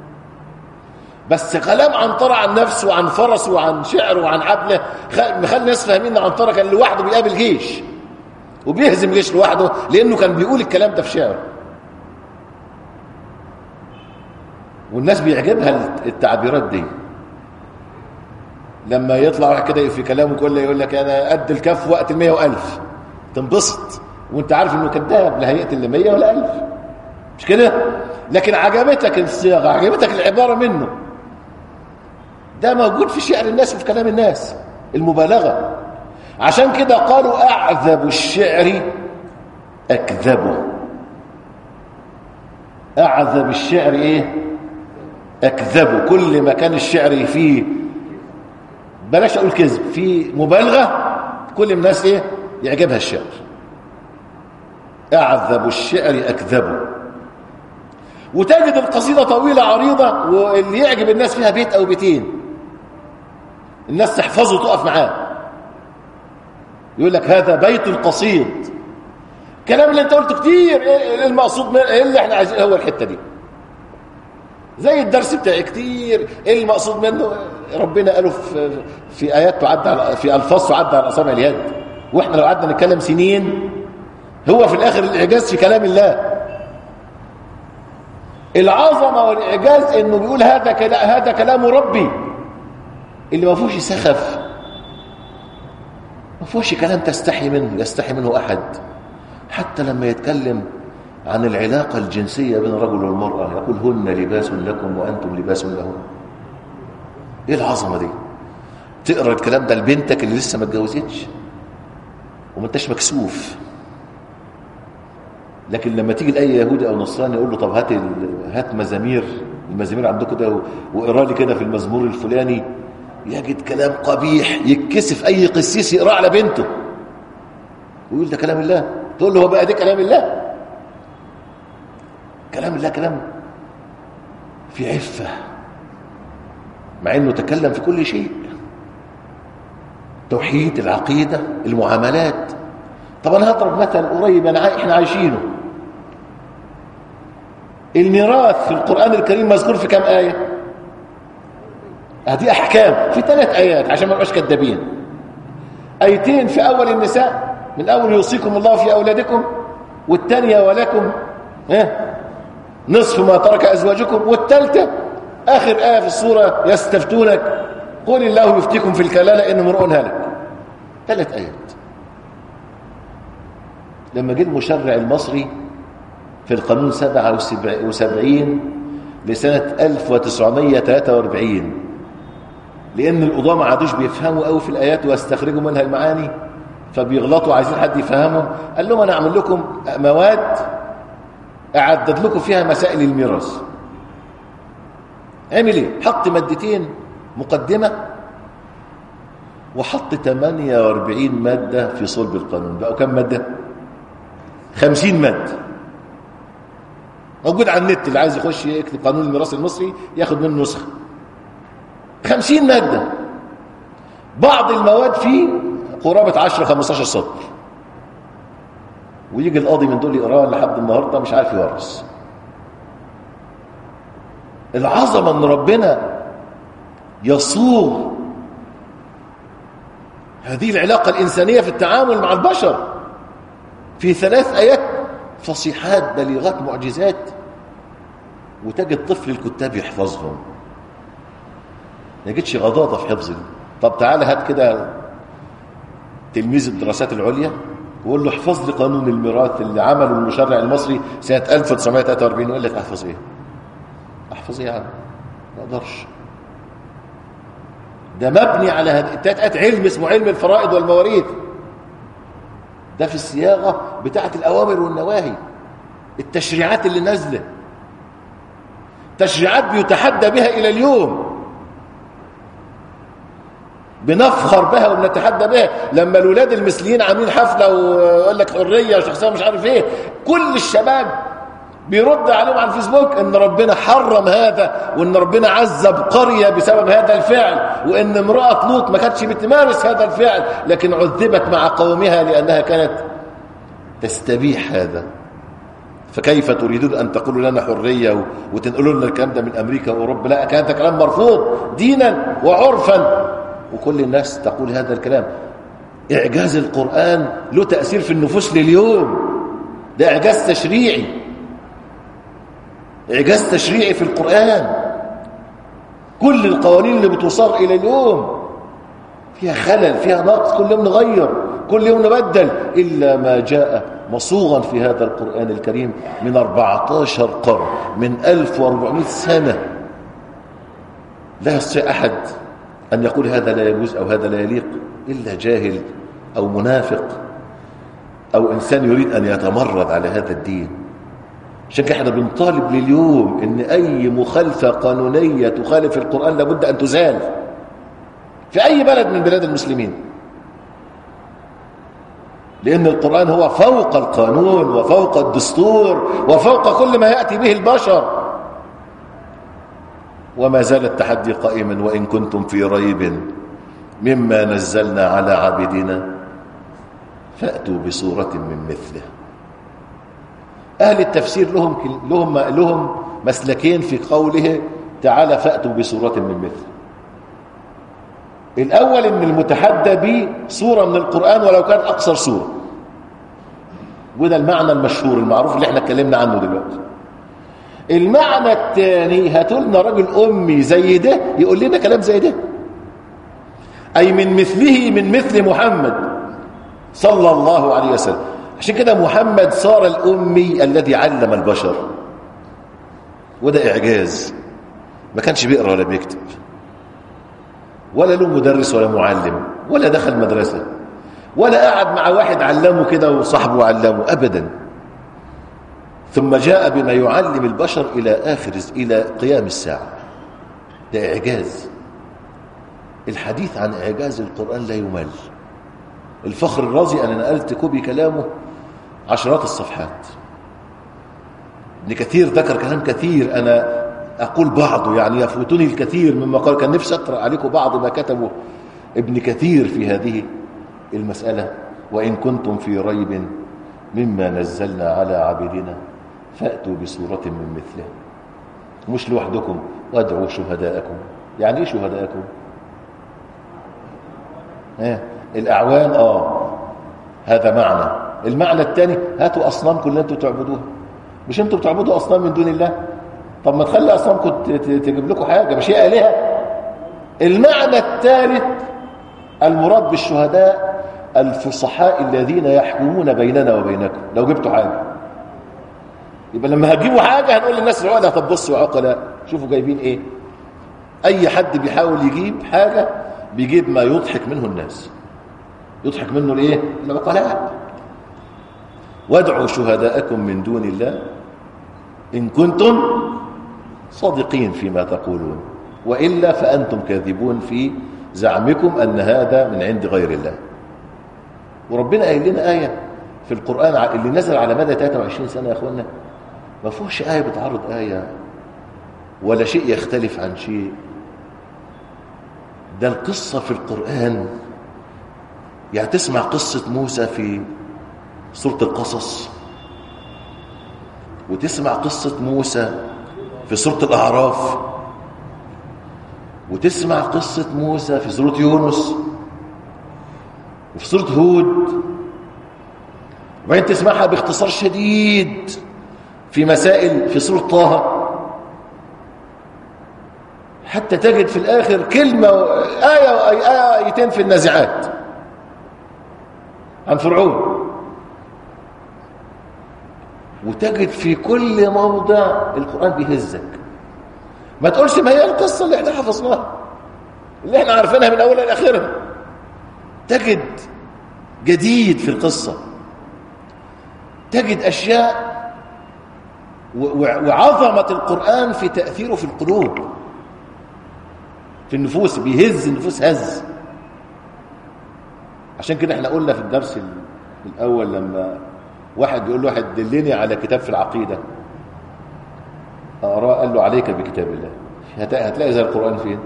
بس كلام عنترة عن نفسه وعن فرسه وعن شعره وعن عبله مخلي الناس فاهمين ان عنترة كان لوحده بيقابل جيش وبيهزم جيش لوحده لانه كان بيقول الكلام ده في شعره والناس بيعجبها التعبيرات دي لما يطلع واحد كده في كلامه كله يقول لك انا قد الكف وقت المية والف تنبسط وانت عارف انه كذاب لا هيقتل المية ولا الف مش كده لكن عجبتك الصياغه عجبتك العباره منه ده موجود في شعر الناس وفي كلام الناس المبالغه عشان كده قالوا اعذب الشعر اكذبه اعذب الشعر ايه اكذبه كل ما كان الشعر فيه بلاش اقول كذب في مبالغه كل الناس ايه يعجبها الشعر اعذب الشعر اكذبه وتجد القصيده طويله عريضه واللي يعجب الناس فيها بيت او بيتين الناس تحفظه وتقف معاه يقول لك هذا بيت القصيد الكلام اللي انت قلته كتير ايه المقصود من ايه اللي احنا عايزين هو الحته دي زي الدرس بتاعي كتير ايه المقصود منه ربنا قاله في في ايات تعد على في الفاظ تعد على اصابع اليد واحنا لو قعدنا نتكلم سنين هو في الاخر الاعجاز في كلام الله العظمه والاعجاز انه بيقول هذا كلام هذا كلام ربي اللي ما فيهوش سخف ما فيهوش كلام تستحي منه يستحي منه احد حتى لما يتكلم عن العلاقة الجنسية بين الرجل والمرأة يقول هن لباس لكم وأنتم لباس لهن إيه العظمة دي تقرأ الكلام ده لبنتك اللي لسه ما اتجوزتش وما انتش مكسوف لكن لما تيجي لاي يهودي او نصراني يقول له طب هات هات مزامير المزامير عندكم ده واقرا لي كده في المزمور الفلاني يجد كلام قبيح يتكسف اي قسيس يقرا على بنته ويقول ده كلام الله تقول له هو بقى ده كلام الله كلام الله كلام في عفه مع انه تكلم في كل شيء توحيد العقيده المعاملات طب انا هضرب مثل قريب أنا احنا عايشينه الميراث في القرآن الكريم مذكور في كم آية هذه أحكام في ثلاث آيات عشان ما نبقاش كدابين آيتين في أول النساء من أول يوصيكم الله في أولادكم والثانية ولكم ها نصف ما ترك أزواجكم والثالثة آخر آية في السورة يستفتونك قل الله يفتيكم في الكلالة إن امرؤ هلك ثلاث آيات لما جه المشرع المصري في القانون 77 لسنة 1943 لأن القضاة ما عادوش بيفهموا قوي في الآيات ويستخرجوا منها المعاني فبيغلطوا عايزين حد يفهمهم قال لهم أنا أعمل لكم مواد أعدد لكم فيها مسائل الميراث عمل إيه؟ حط مادتين مقدمة وحط 48 مادة في صلب القانون بقوا كم مادة؟ 50 مادة موجود على النت اللي عايز يخش يكتب قانون الميراث المصري ياخد منه نسخه 50 ماده بعض المواد فيه قرابه 10 15 سطر ويجي القاضي من دول يقراها لحد النهارده مش عارف يورث العظمه ان ربنا يصوغ هذه العلاقه الانسانيه في التعامل مع البشر في ثلاث ايات فصيحات بليغات معجزات وتجد طفل الكتاب يحفظهم ما يجدش غضاضة في حفظه طب تعالى هات كده تلميذ الدراسات العليا وقول له احفظ لي قانون الميراث اللي عمله المشرع المصري سنة 1943 يقول لك احفظ ايه احفظ ايه يعني ما اقدرش ده مبني على هذه علم اسمه علم الفرائض والمواريث ده في الصياغه بتاعه الاوامر والنواهي التشريعات اللي نازله تشريعات بيتحدى بها الى اليوم بنفخر بها وبنتحدى بها لما الاولاد المثليين عاملين حفله ويقول لك حريه وشخصيه مش عارف ايه كل الشباب بيرد عليهم على الفيسبوك ان ربنا حرم هذا وان ربنا عذب قريه بسبب هذا الفعل وان امراه لوط ما كانتش بتمارس هذا الفعل لكن عذبت مع قومها لانها كانت تستبيح هذا فكيف تريدون ان تقولوا لنا حريه وتنقلوا لنا الكلام ده من امريكا واوروبا لا كان هذا كلام مرفوض دينا وعرفا وكل الناس تقول هذا الكلام اعجاز القران له تاثير في النفوس لليوم ده اعجاز تشريعي إعجاز تشريعي في القرآن كل القوانين اللي بتوصل إلى اليوم فيها خلل فيها نقص كل يوم نغير كل يوم نبدل إلا ما جاء مصوغا في هذا القرآن الكريم من 14 قرن من 1400 سنة لا يستطيع أحد أن يقول هذا لا يجوز أو هذا لا يليق إلا جاهل أو منافق أو إنسان يريد أن يتمرد على هذا الدين عشان كده احنا بنطالب لليوم ان اي مخالفه قانونيه تخالف القران لابد ان تزال في اي بلد من بلاد المسلمين لان القران هو فوق القانون وفوق الدستور وفوق كل ما ياتي به البشر وما زال التحدي قائما وان كنتم في ريب مما نزلنا على عبدنا فاتوا بصوره من مثله أهل التفسير لهم لهم لهم مسلكين في قوله تعالى فأتوا بسورة من مثل الأول إن المتحدى به سورة من القرآن ولو كان أقصر سورة وده المعنى المشهور المعروف اللي احنا اتكلمنا عنه دلوقتي المعنى الثاني هاتوا لنا راجل أمي زي ده يقول لنا كلام زي ده أي من مثله من مثل محمد صلى الله عليه وسلم عشان كده محمد صار الأمي الذي علم البشر وده إعجاز ما كانش بيقرأ ولا بيكتب ولا له مدرس ولا معلم ولا دخل مدرسة ولا قعد مع واحد علمه كده وصاحبه علمه أبدا ثم جاء بما يعلم البشر إلى آخر إلى قيام الساعة ده إعجاز الحديث عن إعجاز القرآن لا يمل الفخر الرازي أنا نقلت كوبي كلامه عشرات الصفحات ابن كثير ذكر كلام كثير أنا أقول بعضه يعني يفوتني الكثير مما قال كان نفسي أقرأ عليكم بعض ما كتبه ابن كثير في هذه المسألة وإن كنتم في ريب مما نزلنا على عبدنا فأتوا بصورة من مثله مش لوحدكم وادعوا شهداءكم يعني ايه شهداءكم ايه الاعوان اه هذا معنى المعنى الثاني هاتوا اصنامكم اللي انتم تعبدوها مش انتم بتعبدوا اصنام من دون الله طب ما تخلي اصنامكم تجيب لكم حاجه مش هي الهه المعنى الثالث المراد بالشهداء الفصحاء الذين يحكمون بيننا وبينكم لو جبتوا حاجه يبقى لما هتجيبوا حاجه هنقول للناس العقلاء طب بصوا يا عقلاء شوفوا جايبين ايه اي حد بيحاول يجيب حاجه بيجيب ما يضحك منه الناس يضحك منه الايه العقلاء وادعوا شهداءكم من دون الله ان كنتم صادقين فيما تقولون والا فانتم كاذبون في زعمكم ان هذا من عند غير الله وربنا قايل لنا ايه في القران اللي نزل على مدى 23 سنه يا اخوانا ما فيهوش ايه بتعرض ايه ولا شيء يختلف عن شيء ده القصة في القرآن يعني تسمع قصة موسى في سورة القصص وتسمع قصة موسى في سورة الأعراف وتسمع قصة موسى في سورة يونس وفي سورة هود وبعدين تسمعها باختصار شديد في مسائل في سورة طه حتى تجد في الآخر كلمة آية وآية آيتين في النازعات عن فرعون وتجد في كل موضع القرآن بيهزك ما تقولش ما هي القصة اللي احنا حفظناها اللي احنا عارفينها من أولها لآخرها تجد جديد في القصة تجد أشياء وعظمة القرآن في تأثيره في القلوب في النفوس بيهز النفوس هز عشان كده احنا قلنا في الدرس الأول لما واحد بيقول له واحد دلني على كتاب في العقيدة أقراه قال له عليك بكتاب الله هتلاقي زي القرآن فين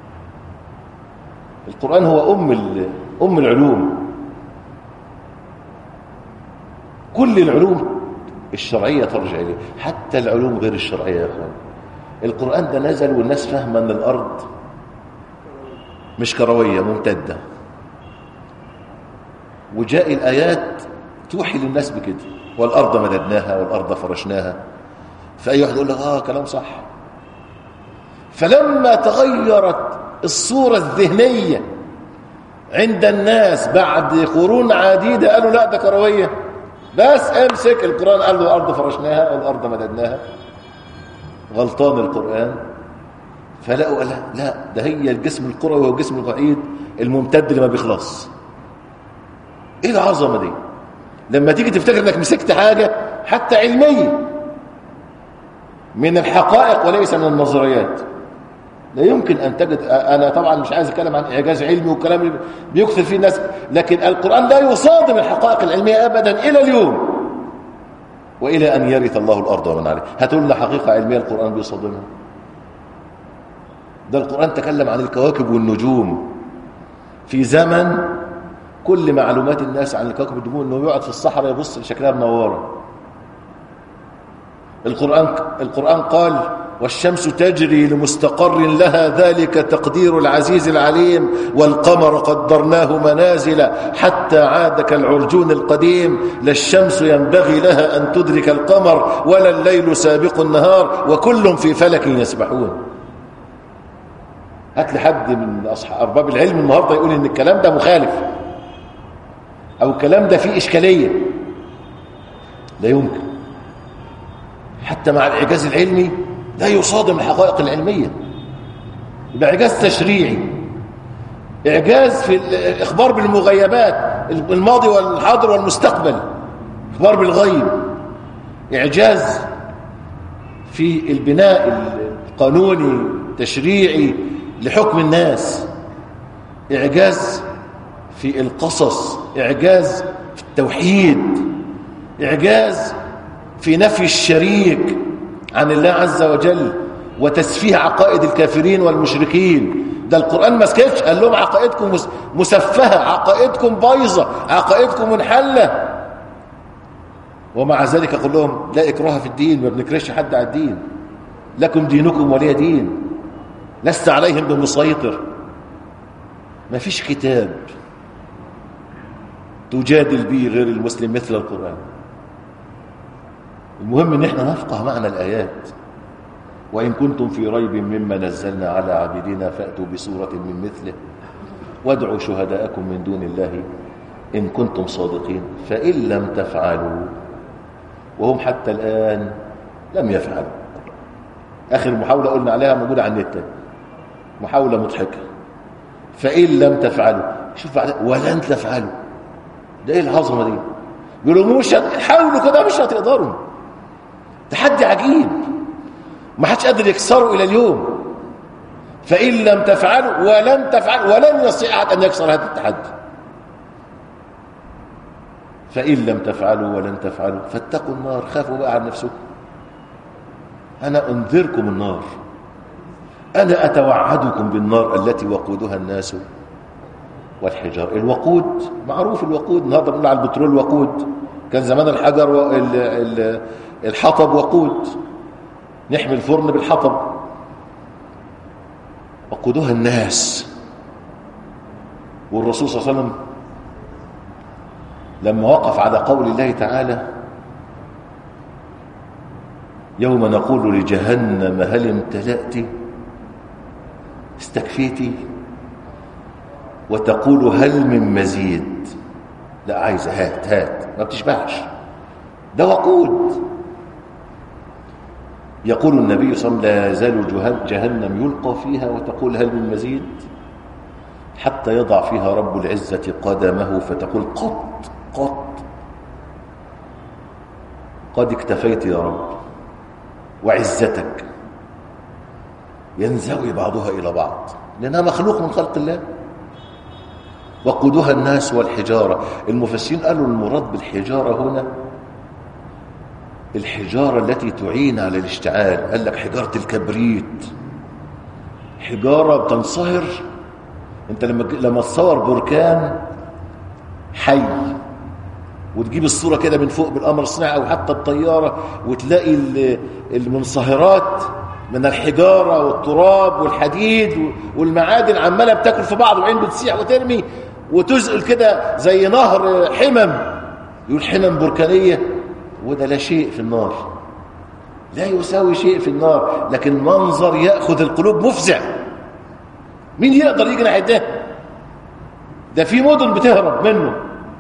القرآن هو أم أم العلوم كل العلوم الشرعية ترجع إليه حتى العلوم غير الشرعية يا أخوان القرآن ده نزل والناس فاهمة أن الأرض مش كروية ممتدة وجاء الآيات توحي للناس بكده والأرض مددناها والأرض فرشناها فأي واحد يقول لك آه كلام صح فلما تغيرت الصورة الذهنية عند الناس بعد قرون عديدة قالوا لا ده كروية بس امسك القرآن قال له الأرض فرشناها والأرض مددناها غلطان القرآن فلقوا لا لا ده هي الجسم الكروي والجسم الوحيد الممتد اللي ما بيخلص ايه العظمه دي لما تيجي تفتكر انك مسكت حاجه حتى علميه من الحقائق وليس من النظريات لا يمكن ان تجد انا طبعا مش عايز اتكلم عن اعجاز علمي والكلام بيكثر فيه الناس لكن القران لا يصادم الحقائق العلميه ابدا الى اليوم والى ان يرث الله الارض ومن عليها هتقول لنا حقيقه علميه القران بيصادمها ده القرآن تكلم عن الكواكب والنجوم في زمن كل معلومات الناس عن الكواكب والنجوم انه يقعد في الصحراء يبص لشكلها منوره القرآن القرآن قال والشمس تجري لمستقر لها ذلك تقدير العزيز العليم والقمر قدرناه منازل حتى عاد كالعرجون القديم لا الشمس ينبغي لها أن تدرك القمر ولا الليل سابق النهار وكل في فلك يسبحون هات لي حد من اصحاب ارباب العلم النهارده يقول ان الكلام ده مخالف او الكلام ده فيه اشكاليه لا يمكن حتى مع الاعجاز العلمي لا يصادم الحقائق العلميه يبقى اعجاز تشريعي اعجاز في الاخبار بالمغيبات الماضي والحاضر والمستقبل اخبار بالغيب إعجاز في البناء القانوني التشريعي لحكم الناس إعجاز في القصص إعجاز في التوحيد إعجاز في نفي الشريك عن الله عز وجل وتسفيه عقائد الكافرين والمشركين ده القرآن ما سكتش قال لهم عقائدكم مسفهة عقائدكم بايظة عقائدكم منحلة ومع ذلك أقول لهم لا إكراه في الدين ما بنكرهش حد على الدين لكم دينكم ولي دين لست عليهم بمسيطر ما فيش كتاب تجادل به غير المسلم مثل القرآن المهم ان احنا نفقه معنى الآيات وإن كنتم في ريب مما نزلنا على عبدنا فأتوا بسورة من مثله وادعوا شهداءكم من دون الله إن كنتم صادقين فإن لم تفعلوا وهم حتى الآن لم يفعلوا آخر محاولة قلنا عليها موجودة على النت محاولة مضحكة فإن لم تفعلوا شوف بعد ولن تفعلوا ده إيه العظمة دي يقولوا مش حاولوا كده مش هتقدروا تحدي عجيب ما حدش قادر يكسره إلى اليوم فإن لم تفعلوا ولن تفعلوا ولن يستطيع أحد أن يكسر هذا التحدي فإن لم تفعلوا ولن تفعلوا فاتقوا النار خافوا بقى عن نفسكم أنا أنذركم النار أنا أتوعدكم بالنار التي وقودها الناس والحجار الوقود معروف الوقود النهارده بنقول على البترول وقود كان زمان الحجر والحطب وقود نحمي الفرن بالحطب وقودها الناس والرسول صلى الله عليه وسلم لما وقف على قول الله تعالى يوم نقول لجهنم هل امتلأت استكفيت وتقول هل من مزيد لا عايزة هات هات ما بتشبعش ده وقود يقول النبي صلى الله عليه وسلم لا يزال جهنم يلقى فيها وتقول هل من مزيد حتى يضع فيها رب العزة قدمه فتقول قط قط قد اكتفيت يا رب وعزتك ينزوي بعضها إلى بعض لأنها مخلوق من خلق الله وقودها الناس والحجارة المفسرين قالوا المراد بالحجارة هنا الحجارة التي تعين على الاشتعال قال لك حجارة الكبريت حجارة بتنصهر انت لما لما تصور بركان حي وتجيب الصورة كده من فوق بالقمر الصناعي أو حتى الطيارة وتلاقي المنصهرات من الحجارة والتراب والحديد والمعادن عمالة بتاكل في بعض وعين بتسيح وترمي وتزقل كده زي نهر حمم يقول حمم بركانية وده لا شيء في النار لا يساوي شيء في النار لكن منظر يأخذ القلوب مفزع مين يقدر يجي ناحية ده ده في مدن بتهرب منه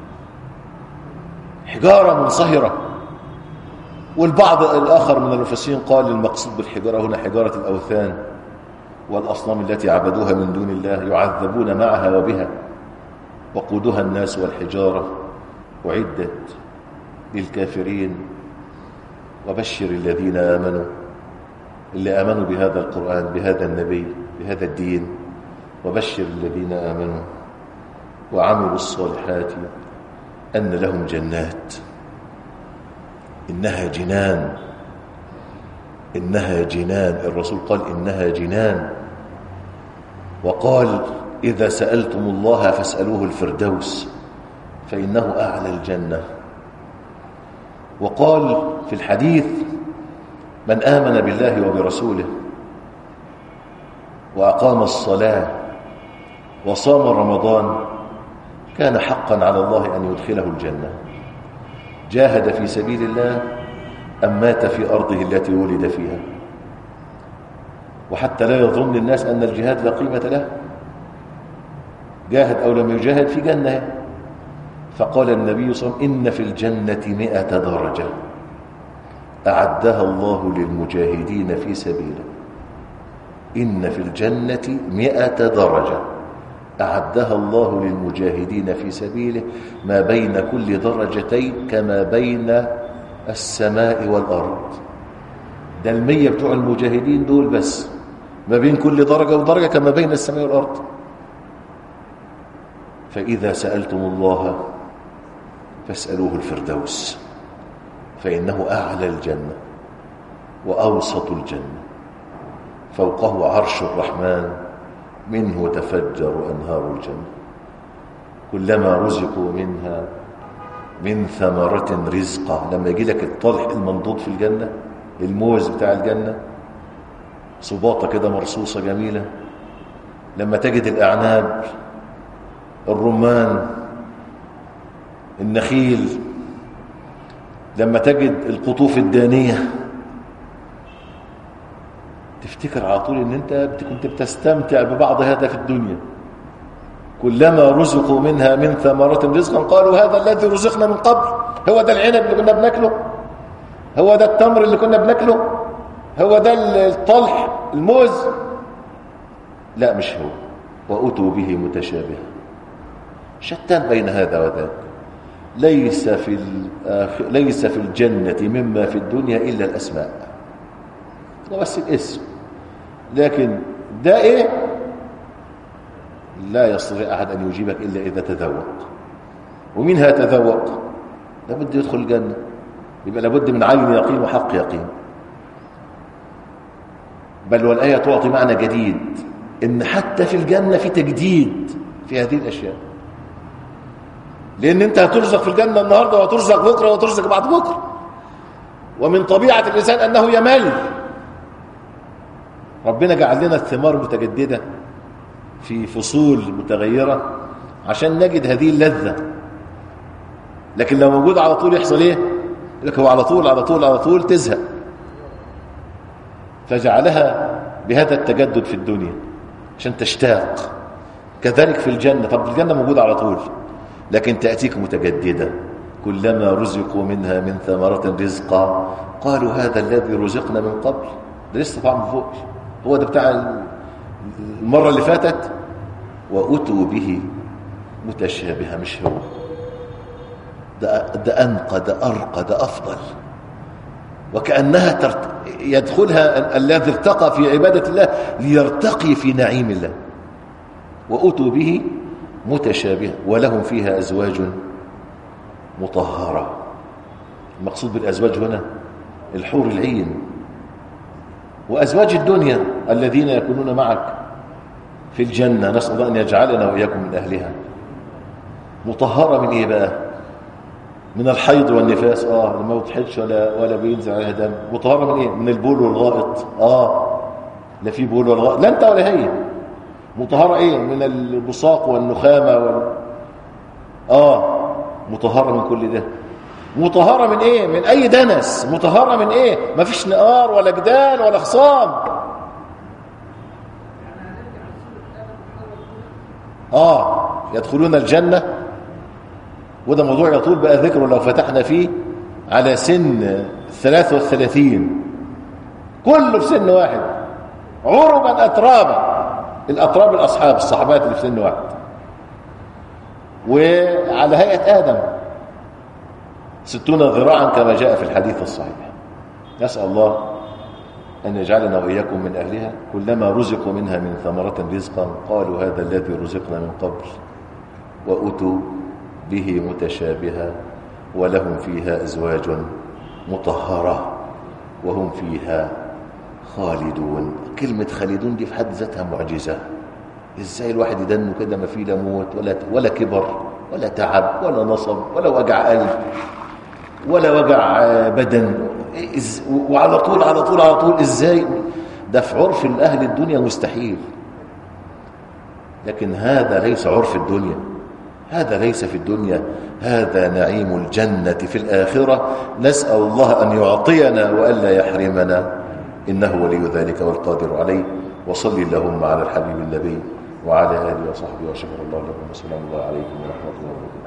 حجارة منصهرة والبعض الآخر من المفسرين قال المقصود بالحجارة هنا حجارة الأوثان والأصنام التي عبدوها من دون الله يعذبون معها وبها وقودها الناس والحجارة أعدت للكافرين وبشر الذين آمنوا اللي آمنوا بهذا القرآن بهذا النبي بهذا الدين وبشر الذين آمنوا وعملوا الصالحات أن لهم جنات إنها جنان إنها جنان الرسول قال إنها جنان وقال إذا سألتم الله فاسألوه الفردوس فإنه أعلى الجنة وقال في الحديث من آمن بالله وبرسوله وأقام الصلاة وصام رمضان كان حقا على الله أن يدخله الجنة جاهد في سبيل الله أم مات في أرضه التي ولد فيها وحتى لا يظن الناس أن الجهاد لا قيمة له جاهد أو لم يجاهد في جنة فقال النبي صلى الله عليه وسلم إن في الجنة مئة درجة أعدها الله للمجاهدين في سبيله إن في الجنة مئة درجة أعدها الله للمجاهدين في سبيله ما بين كل درجتين كما بين السماء والأرض ده المية بتوع المجاهدين دول بس ما بين كل درجة ودرجة كما بين السماء والأرض فإذا سألتم الله فاسألوه الفردوس فإنه أعلى الجنة وأوسط الجنة فوقه عرش الرحمن منه تفجر أنهار الجنة كلما رزقوا منها من ثمرة رزقا لما يجي لك الطلح المنضود في الجنة الموز بتاع الجنة صباطة كده مرصوصة جميلة لما تجد الأعناب الرمان النخيل لما تجد القطوف الدانية تفتكر على طول ان انت كنت بتستمتع ببعض هذا في الدنيا كلما رزقوا منها من ثمرة رزقا قالوا هذا الذي رزقنا من قبل هو ده العنب اللي كنا بناكله هو ده التمر اللي كنا بناكله هو ده الطلح الموز لا مش هو وأتوا به متشابها شتان بين هذا وذاك ليس في ليس في الجنة مما في الدنيا إلا الأسماء بس الاسم لكن ده إيه لا يستطيع أحد أن يجيبك إلا إذا تذوق ومنها تذوق لابد يدخل الجنة يبقى لابد من عين يقين وحق يقين بل والآية تعطي معنى جديد إن حتى في الجنة في تجديد في هذه الأشياء لأن أنت هترزق في الجنة النهاردة وهترزق بكرة وترزق بعد بكرة ومن طبيعة الإنسان أنه يمل ربنا جعل لنا الثمار متجددة في فصول متغيرة عشان نجد هذه اللذة لكن لو موجود على طول يحصل ايه لك هو على طول على طول على طول تزهق فجعلها بهذا التجدد في الدنيا عشان تشتاق كذلك في الجنة طب الجنة موجودة على طول لكن تأتيك متجددة كلما رزقوا منها من ثمرة رزقا قالوا هذا الذي رزقنا من قبل ده لسه طعم فوق هو ده بتاع المرة اللي فاتت وأتوا به متشابها مش هو ده, ده أنقى ده أرقى ده أفضل وكأنها ترت... يدخلها الذي ارتقى في عبادة الله ليرتقي في نعيم الله وأتوا به متشابها ولهم فيها أزواج مطهرة المقصود بالأزواج هنا الحور العين وأزواج الدنيا الذين يكونون معك في الجنة نسأل الله أن يجعلنا وإياكم من أهلها مطهرة من إيه بقى من الحيض والنفاس آه لما ما بتحيضش ولا, ولا بينزل عليها دم مطهرة من إيه من البول والغائط آه لا في بول ولا غائط لا أنت ولا هي مطهرة إيه من البصاق والنخامة وال... آه مطهرة من كل ده مطهرة من ايه من اي دنس مطهرة من ايه ما فيش نقار ولا جدال ولا خصام اه يدخلون الجنة وده موضوع يطول بقى ذكره لو فتحنا فيه على سن 33 كله في سن واحد عربا اترابا الاتراب الاصحاب الصحابات اللي في سن واحد وعلى هيئة آدم ستون ذراعا كما جاء في الحديث الصحيح نسأل الله أن يجعلنا وإياكم من أهلها كلما رزقوا منها من ثمرة رزقا قالوا هذا الذي رزقنا من قبل وأتوا به متشابها ولهم فيها أزواج مطهرة وهم فيها خالدون كلمة خالدون دي في حد ذاتها معجزة ازاي الواحد يدنه كده ما فيه لا موت ولا ولا كبر ولا تعب ولا نصب ولا وجع قلب ولا وجع بدن وعلى طول على طول على طول ازاي ده في عرف الاهل الدنيا مستحيل لكن هذا ليس عرف الدنيا هذا ليس في الدنيا هذا نعيم الجنة في الآخرة نسأل الله أن يعطينا وألا يحرمنا إنه ولي ذلك والقادر عليه وصل اللهم على الحبيب النبي وعلى آله وصحبه وشكر الله لكم وسلام الله عليكم ورحمة الله وبركاته